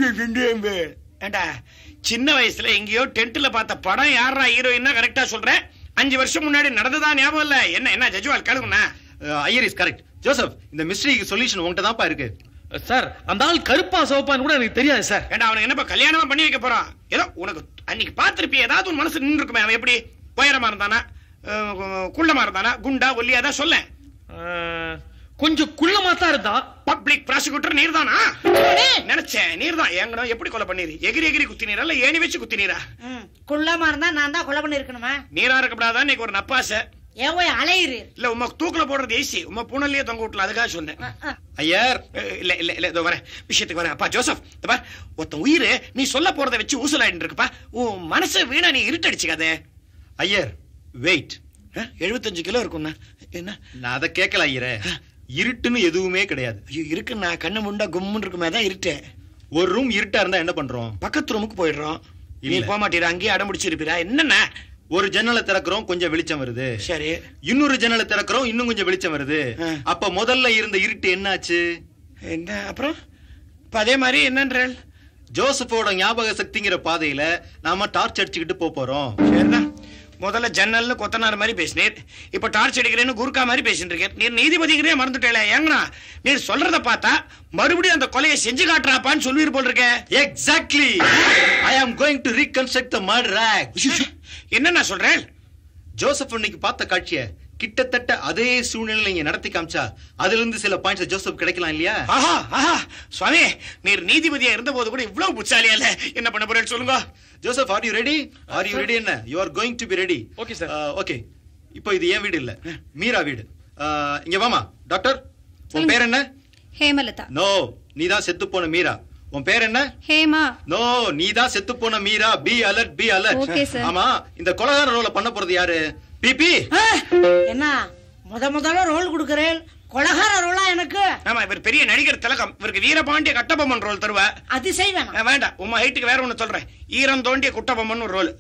ஏண்டா சின்ன வயசுல எங்கேயோ டென்ட்ல பார்த்த படம் யாரா ஹீரோயின்னா கரெக்டா சொல்றேன் அஞ்சு வருஷம் முன்னாடி நடந்ததா ஞாபகம் இல்ல என்ன என்ன ஜஜ்வால் கேளுங்கண்ணா ஐயர் இஸ் கரெக்ட் ஜோசப் இந்த மிஸ்டரிக்கு சொல்யூஷன் உங்ககிட்ட தான்ப்பா இருக்கு சார் அந்த ஆள் கருப்பா சிவப்பான்னு கூட எனக்கு தெரியாது சார் ஏண்டா அவனுக்கு என்னப்பா கல்யாணமா பண்ணி வைக்க போறான் ஏதோ உனக்கு அன்னைக்கு பார்த்திருப்பிய ஏதாவது உன் மனசு நின்று இருக்குமே அவன் எப்படி உயரமா இருந்தானா அஹ், குள்ளமா இருந்தானா குண்டா ஒல்லியா தான் சொல்ல ஆஹ், கொஞ்சம் குள்ளமா தான் இருந்தான் பப்ளிக் ப்ராசிக்யூட்டர் நீர் தானா நினைச்சேன் நீர் தான் ஏங்கணும் எப்படி கொலை பண்ணீரு எகிரி எகிரி குத்தி நீரா இல்ல ஏணி வச்சு குத்தி நீரா ம், குள்ளமா இருந்தா நான் தான் கொலை பண்ணி இருக்கணுமா நீரா இருக்கப்படாதான் இன்னைக்கு ஒரு நப்பாசை ஏன் போய் அலையிறீர் இல்ல உமா தூக்குல போடுறது ஈஸி உமா பூனல்லையே தொங்க விட்டல அதுக்காக சொன்னேன் ஐயர் அஹ், இல்ல இல்ல இல்ல இதோ வரேன் விஷயத்துக்கு வரேன் அப்பா ஜோசப் இதோ பார் ஒருத்தன் உயிர் நீ சொல்ல போறதை வச்சு ஊசலாயிட்டு இருக்குப்பா உன் மனசு வீணா நீ இருட்டடிச்சுக்காதே ஐயர் வெயிட் அஹ், 75 கிலோ இருக்கும்ண்ணா என்ன நான் அதை கேட்கல ஐயரே இருட்டுன்னு எதுவுமே கிடையாது ஐயோ இருக்குண்ணா கண்ணு முண்டா கும்முன்னு இருக்குமே தான் இருட்டு ஒரு ரூம் இருட்டா இருந்தா என்ன பண்றோம் பக்கத்து ரூமுக்கு போயிடுறோம் நீ இல்ல. போக மாட்டீரா அங்கேயே அடம் பிடிச்சிருப்பீரா என்னண்ணா ஒரு ஜன்னலை திறக்கிறோம் கொஞ்சம் வெளிச்சம் வருது சரி இன்னொரு ஜன்னலை திறக்கிறோம் இன்னும் கொஞ்சம் வெளிச்சம் வருது ஆ. அப்ப முதல்ல இருந்த இருட்டு என்னாச்சு என்ன அப்புறம் இப்ப அதே மாதிரி என்னன்றேன் ஜோசப்போட ஞாபக சக்திங்கிற பாதையில நாம டார்ச் அடிச்சுக்கிட்டு போப் போறோம் சரிதான் முதல்ல ஜன்னல்னு கொத்தனார் மாதிரி பேசினீர் இப்ப டார்ச் அடிக்கிறேன்னு குறுக்கா மாதிரி பேசிட்டு இருக்கேன் நீர் நீதிபதிங்கிறே மறந்துட்டேல ஏங்கண்ணா நீர் சொல்றத பார்த்தா மறுபடியும் அந்த கொலையை செஞ்சு காட்டுறாப்பான்னு சொல்லுவீர் போல் இருக்க exactly I am going to reconstruct the murder act என்னண்ணா சொல்றேன் ஜோசப் இன்னைக்கு பார்த்த காட்சிய கிட்டத்தட்ட அதே சூழ்நிலையில நீங்க நடத்தி காமிச்சா அதுல இருந்து சில பாயிண்ட்ஸ் ஜோசப் கிடைக்கலாம் இல்லையா ஆஹா ஆஹா சுவாமி நீர் நீதிபதியா இருந்த போது கூட இவ்வளவு புட்சாலியா இல்ல என்ன பண்ண போறேன்னு சொல்லுங்க Joseph are you ready are you ready என்ன you are going to be ready Okay, sir. Okay இப்போ இது என் வீடு இல்ல மீரா வீடு Uh, இங்க வாமா டாக்டர் உன் பேர் என்ன ஹேமலதா நோ நீதான் செத்து போன மீரா உன் பேர் என்ன ஹேமா நோ நீதான் செத்து போன Meera be alert be alert Okay, sir. ஆமா இந்த கொலகார ரோல பண்ண போறது யாரு பிபி என்ன முத முதல்ல ரோல் கொடுக்கறேன் கொலகார ரோலா எனக்கு ஆமா இவர் பெரிய நடிகர் திலகம் இவருக்கு வீரபாண்டிய கட்டபொம்மன் ரோல் தருவா அதிசயம் வேணாம் அஹ் வேண்டாம் உமா ஹைட்டுக்கு வேற ஒண்ணு சொல்றேன் ஈரம் தோண்டிய குட்டபொம்மன் ஒரு ரோல்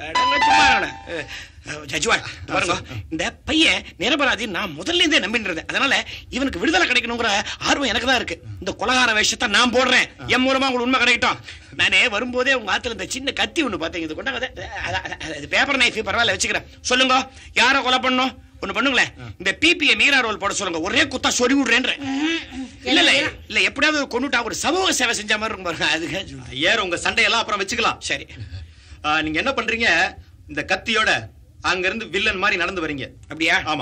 ஜஜ்வால் பாருங்க இந்த பையன் நிரபராதி நான் முதல்ல இருந்தே நம்பிட்டு இருந்தேன் அதனால இவனுக்கு விடுதலை கிடைக்கணுங்கிற ஆர்வம் எனக்கு தான் இருக்கு இந்த கொலகார வேஷத்தை நான் போடுறேன் என் மூலமா உங்களுக்கு உண்மை கிடைக்கட்டும் நானே வரும்போதே உங்க ஆத்துல இந்த சின்ன கத்தி ஒண்ணு பார்த்தீங்க இது கொண்டாங்க இது பேப்பர் நைஃப் பரவாயில்ல வச்சுக்கிறேன் சொல்லுங்க யாரை கொலை பண்ணும் ஒண்ணு பண்ணுங்களேன் இந்த பிபிய மீரா ரோல் போட சொல்லுங்க ஒரே குத்தா சொறி விடுறேன்றேன் இல்ல இல்ல இல்ல எப்படியாவது கொண்டுட்டா ஒரு சமூக சேவை செஞ்ச மாதிரி இருக்கும் பாருங்க அதுக்காக சொல்றேன். ஐயர் உங்க சண்டையெல்லாம் அப்புறம் வச்சுக்கலாம் சரி ஆ, நீங்க என்ன பண்றீங்க இந்த கத்தியோட அங்க இருந்து வில்லன் மாதிரி நடந்து வரீங்க அப்படியா ஆமா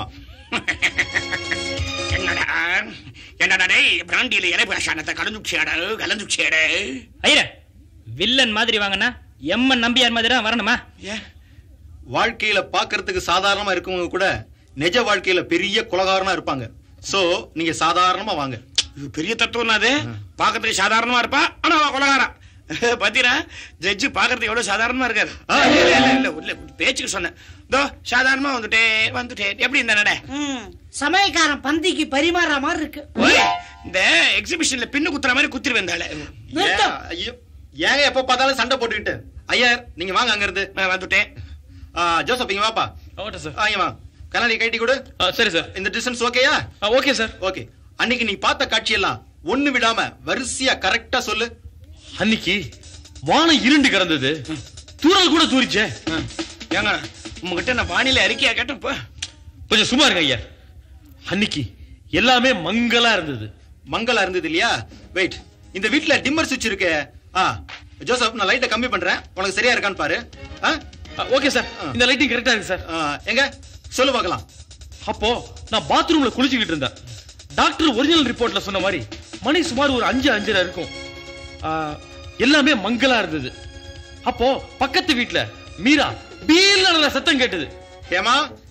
என்னடா என்னடா டேய் பிராண்டியில இலை பாஷானத்தை கலந்துச்சியாட கலந்துச்சியாட ஐயர வில்லன் மாதிரி வாங்கினா எம்மன் நம்பியார் மாதிரி தான் வரணுமா ஏன் வாழ்க்கையில பாக்குறதுக்கு சாதாரணமா இருக்கவங்க கூட நிஜ வாழ்க்கையில பெரிய குலகாரனா இருப்பாங்க சோ நீங்க சாதாரணமா வாங்க இது பெரிய தத்துவம் அது பாக்கிறதுக்கு சாதாரணமா இருப்பா ஆனா அவ கொலகாரா பாத்தீரா ஜட்ஜு பாக்குறதுக்கு எவ்வளவு சாதாரணமா இருக்காரு ஆ, இல்ல, இல்ல, இல்ல, இல்ல, பேச்சுக்கு சொன்னேன் தோ சாதாரணமா வந்துட்டேன் வந்துட்டேன் எப்படி இந்த நட ம், சமயக்காரன் பந்திக்கு பரிமாற மாதிரி இருக்கு ஓய், இந்த எக்ஸிபிஷன்ல பின்னு குத்துற மாதிரி குத்திருவேன் இந்த ஆளு. நிறுத்தம். ஏன், ஐயோ ஏங்க எப்ப பார்த்தாலும் சண்டை போட்டுக்கிட்டு ஐயர் நீங்க வாங்க அங்க இருந்து நான் வந்துட்டேன் ஆ, ஜோசப் இங்க வாப்பா ஆகட்டும் சார் ஆ, இங்க வா கண்ணாடி கைட்டி கொடு ஆ, சரி சார் இந்த டிஸ்டன்ஸ் ஓகேயா ஆ, ஓகே சார் ஓகே அன்னைக்கு நீ பார்த்த காட்சியெல்லாம் ஒண்ணு விடாம வரிசையா கரெக்டா சொல்லு அன்னைக்கு வானம் இருண்டு கிடந்தது தூரல் கூட தூரிச்சே ஏங்க உங்ககிட்ட நான் வானிலை அறிக்கையா கேட்டேன் இப்போ கொஞ்சம் சும்மா இருங்க ஐயா அன்னைக்கு எல்லாமே மங்கலா இருந்தது மங்களா இருந்தது இல்லையா வெயிட் இந்த வீட்ல டிம்மர் சுவிட்ச் இருக்கு ஆ ஜோசப் நான் லைட்டை கம்மி பண்றேன் உனக்கு சரியா இருக்கான்னு பாரு ஆ? ஆ, ஓகே சார் இந்த லைட்டிங் கரெக்டா இருக்கு சார் ஆ, எங்க சொல்லு பார்க்கலாம் அப்போ நான் பாத்ரூம்ல குளிச்சுக்கிட்டு இருந்தேன் டாக்டர் ஒரிஜினல் ரிப்போர்ட்ல சொன்ன மாதிரி மணி சுமார் ஒரு அஞ்சு அஞ்சரை இருக்கும் ஆ, எல்லாமே மங்கலா இருந்தது அப்போ பக்கத்து வீட்ல மீரா பீல் சத்தம் கேட்டது ஏமா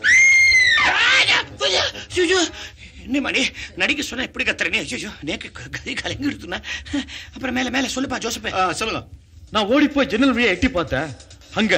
ஐயோ என்ன மணி நடிக்க சொன்னா எப்படி கத்துறனே ஐயோ நேக்கு கதை கலங்கி எடுத்துனா அப்புறம் மேல மேல சொல்லுப்பா ஜோசப் ஆ, சொல்லுங்க நான் ஓடி போய் ஜன்னல் வழியா எட்டி பார்த்தேன் அங்க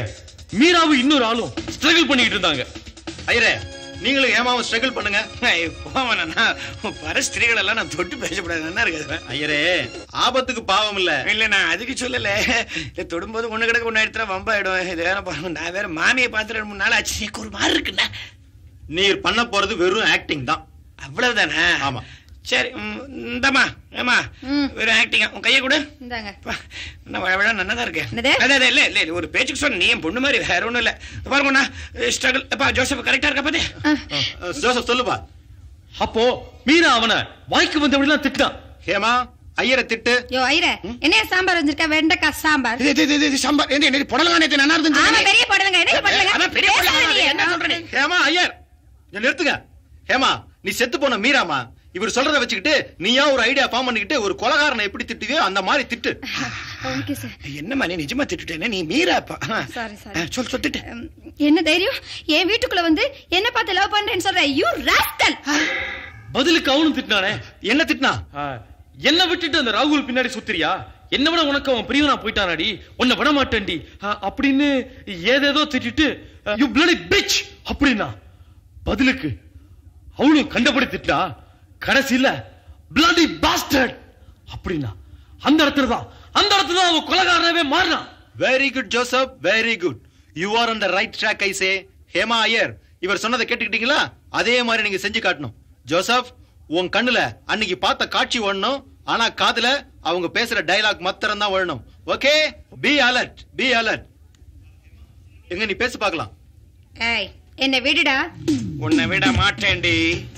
மீராவும் இன்னொரு ஆளும் ஸ்ட்ரகிள் பண்ணிட்டு இருந்தாங்க ஐயரே நீங்களும் ஏமாவும் ஸ்ட்ரகிள் பண்ணுங்க போவனா பர ஸ்திரீகள் எல்லாம் நான் தொட்டு பேசக்கூடாது என்ன இருக்குது ஐயரே ஆபத்துக்கு பாவம் இல்ல இல்ல நான் அதுக்கு சொல்லல இல்ல தொடும்போது ஒண்ணு கிடக்க ஒண்ணு எடுத்துட்டா வம்பாயிடும் இது வேற பாருங்க நான் வேற மாமியை பார்த்து ரெண்டு மூணு நாள் ஆச்சு எனக்கு ஒரு மாதிரி இருக்குண்ணா நீர் பண்ண போறது வெறும் ஆக்டிங் தான் அவ்வளவுதானே ஆமா. சரி ம், இந்தாம்மா ஏமா ம். வெறும் ஆக்டிங் உன் கையை கொடு இந்தாங்க அப்பா, என்ன வழ வழ நன்னா தான் இருக்கு என்னது? அதான் அதான், இல்ல இல்ல இல்ல, ஒரு பேச்சுக்கு சொன்ன நீ என் பொண்ணு மாதிரி வேற ஒண்ணும் இல்ல பாருங்கண்ணா ஸ்ட்ரகிள் அப்பா ஜோசப் கரெக்டா இருக்கா பாத்து அஹ், ஜோசப் சொல்லுப்பா அப்போ மீரா அவனை வாய்க்கு வந்தபடிலாம் திட்டான் ஹேமா ஐயரை திட்டு யோ ஐயரே என்னைய சாம்பார் வந்திருக்க வெண்டைக்காய் சாம்பார் இது இது, இது இது சாம்பார் என்ன என்ன புடலங்கா நேத்து நல்லா ஆமா இருந்துச்சு பெரிய போடுங்க என்ன அதான் பெரிய புடலங்கா, பண்ணுங்க என்ன சொல்ற நீ? ஹேமா ஐயர் இங்க நிறுத்துங்க ஹேமா நீ செத்து போன மீராமா இவர் சொல்றத வச்சுக்கிட்டு நீயா ஒரு ஐடியா ஃபார்ம் பண்ணிக்கிட்டு ஒரு கொலகாரனை எப்படி திட்டுவியோ அந்த மாதிரி திட்டு ஓகே சார் என்னம்மா நீ நிஜமா திட்டுட்டேனே நீ மீராப்பா Sorry, sorry. ஆ, சொல் சொல்லிட்டு என்ன தைரியம் என் வீட்டுக்குள்ள வந்து என்ன பார்த்து லவ் பண்றேன்னு சொல்ற யூ ராஸ்கல் பதிலுக்கு அவனும் திட்டினானே என்ன திட்டினா ஆ, என்ன விட்டுட்டு அந்த ராகுல் பின்னாடி சுத்துறியா என்ன விட உனக்கு அவன் பிரியவனா போயிட்டானாடி உன்னை விட மாட்டேன்டி ஆ, அப்படின்னு ஏதேதோ திட்டிட்டு யூ பிளடி பிச் அப்படின்னா பதிலுக்கு அவளும் கண்டபடி திட்டா கடைசியில பிளடி பாஸ்டர்ட் அப்படின்னா அந்த இடத்துல தான் அந்த இடத்துல தான் அவன் கொலகாரனவே மாறினான் very good Joseph very good you are on the right track I say Hema Iyer இவர் சொன்னதை கேட்டுக்கிட்டீங்களா அதே மாதிரி நீங்க செஞ்சு காட்டணும் ஜோசப் உன் கண்ணுல அன்னைக்கு பார்த்த காட்சி ஓடணும் ஆனா காதுல அவங்க பேசுற டயலாக் மாத்திரம் தான் ஓடணும் okay be alert be alert எங்க நீ பேச பார்க்கலாம் ஏய் என்ன விடுடா உன்னை விட மாட்டேன்டி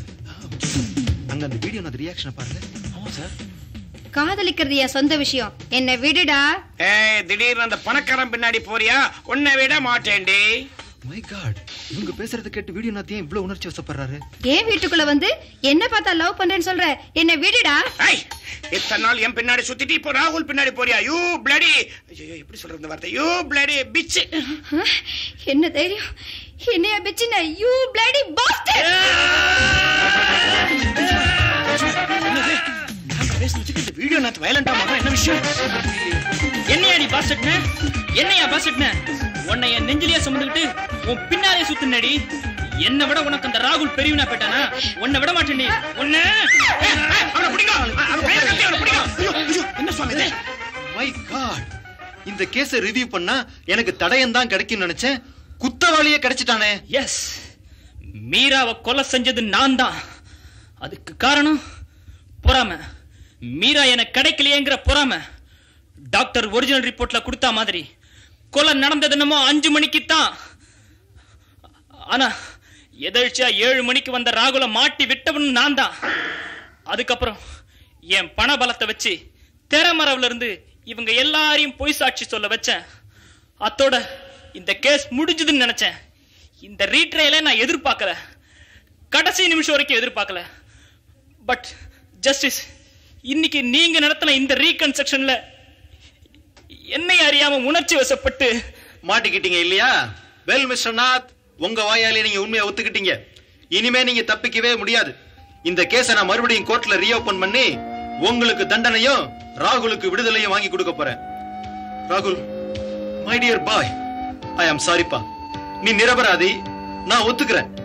அங்க அந்த வீடியோ அந்த ரியாக்ஷனை பாருங்க ஆமா சார் காதலிக்கிறது என் சொந்த விஷயம் என்ன விடுடா ஏய் திடீர்னு அந்த பணக்காரன் பின்னாடி போறியா உன்னை விட மாட்டேன்டி மை காட் இவங்க பேசுறத கேட்டு வீடியோ நாத்தியம் இவ்வளவு உணர்ச்சி வசப்படுறாரு ஏன் வீட்டுக்குள்ள வந்து என்ன பார்த்தா லவ் பண்றேன்னு சொல்ற என்ன விடுடா ஐய் இத்தனை நாள் என் பின்னாடி சுத்திட்டு இப்போ ராகுல் பின்னாடி போறியா யூ பிளடி ஐயோ எப்படி சொல்றது இந்த வார்த்தை யூ பிளடி பிச் அஹ், என்ன தைரியம் என்னைய பிச்சின you bloody bastard Vaidyanath வயலண்டா மாறா என்ன விஷயம் என்னையா நீ பாஸ்டட்ன என்னையா பாஸ்டட்ன உன்னை என் நெஞ்சிலேயே சுமந்துக்கிட்டு உன் பின்னாலே சுத்துனடி என்னை விட உனக்கு அந்த ராகுல் பெரியவனா போயிட்டானா உன்னை விட மாட்டேன் நீ உன்னை அவனை பிடிங்க அவன் கையில கட்டி அவனை பிடிங்க ஐயோ ஐயோ என்ன சுவாமி இது மை காட் இந்த கேஸ ரிவ்யூ பண்ணா எனக்கு தடயம் தான் கிடைக்கும்னு நினைச்சேன் குத்தவாளியே கிடைச்சிட்டானே எஸ் மீராவை கொலை செஞ்சது நான் தான் அதுக்கு காரணம் பொறாம மீரா எனக்கு கிடைக்கலையேங்கிற பொறாம டாக்டர் ஒரிஜினல் ரிப்போர்ட்ல கொடுத்த மாதிரி கொலை நடந்தது என்னமோ அஞ்சு மணிக்கு தான் ஆனா எதழ்ச்சியா ஏழு மணிக்கு வந்த ராகுல மாட்டி விட்டவன் நான் தான் அதுக்கப்புறம் என் பண பலத்தை வச்சு திறமரவுல இருந்து இவங்க எல்லாரையும் பொய் சாட்சி சொல்ல வச்சேன் அத்தோட இந்த கேஸ் முடிஞ்சதுன்னு நினைச்சேன் இந்த ரீட்ரையலை நான் எதிர்பார்க்கல கடைசி நிமிஷம் வரைக்கும் எதிர்பார்க்கல பட் ஜஸ்டிஸ் இன்னைக்கு நீங்க நடத்தின இந்த ரீகன்ஸ்ட்ரக்ஷன்ல என்னை அறியாம உணர்ச்சி வசப்பட்டு மாட்டிக்கிட்டீங்க இல்லையா வெல் மிஸ்டர் நாத் உங்க வாயாலே நீங்க உண்மையை ஒத்துக்கிட்டீங்க இனிமே நீங்க தப்பிக்கவே முடியாது இந்த கேஸை நான் மறுபடியும் கோர்ட்ல ரீஓபன் பண்ணி உங்களுக்கு தண்டனையும் ராகுலுக்கு விடுதலையும் வாங்கி கொடுக்க போறேன் ராகுல் மை டியர் பாய் ஐ ஆம் சாரிப்பா நீ நிரபராதி நான் ஒத்துக்கிறேன்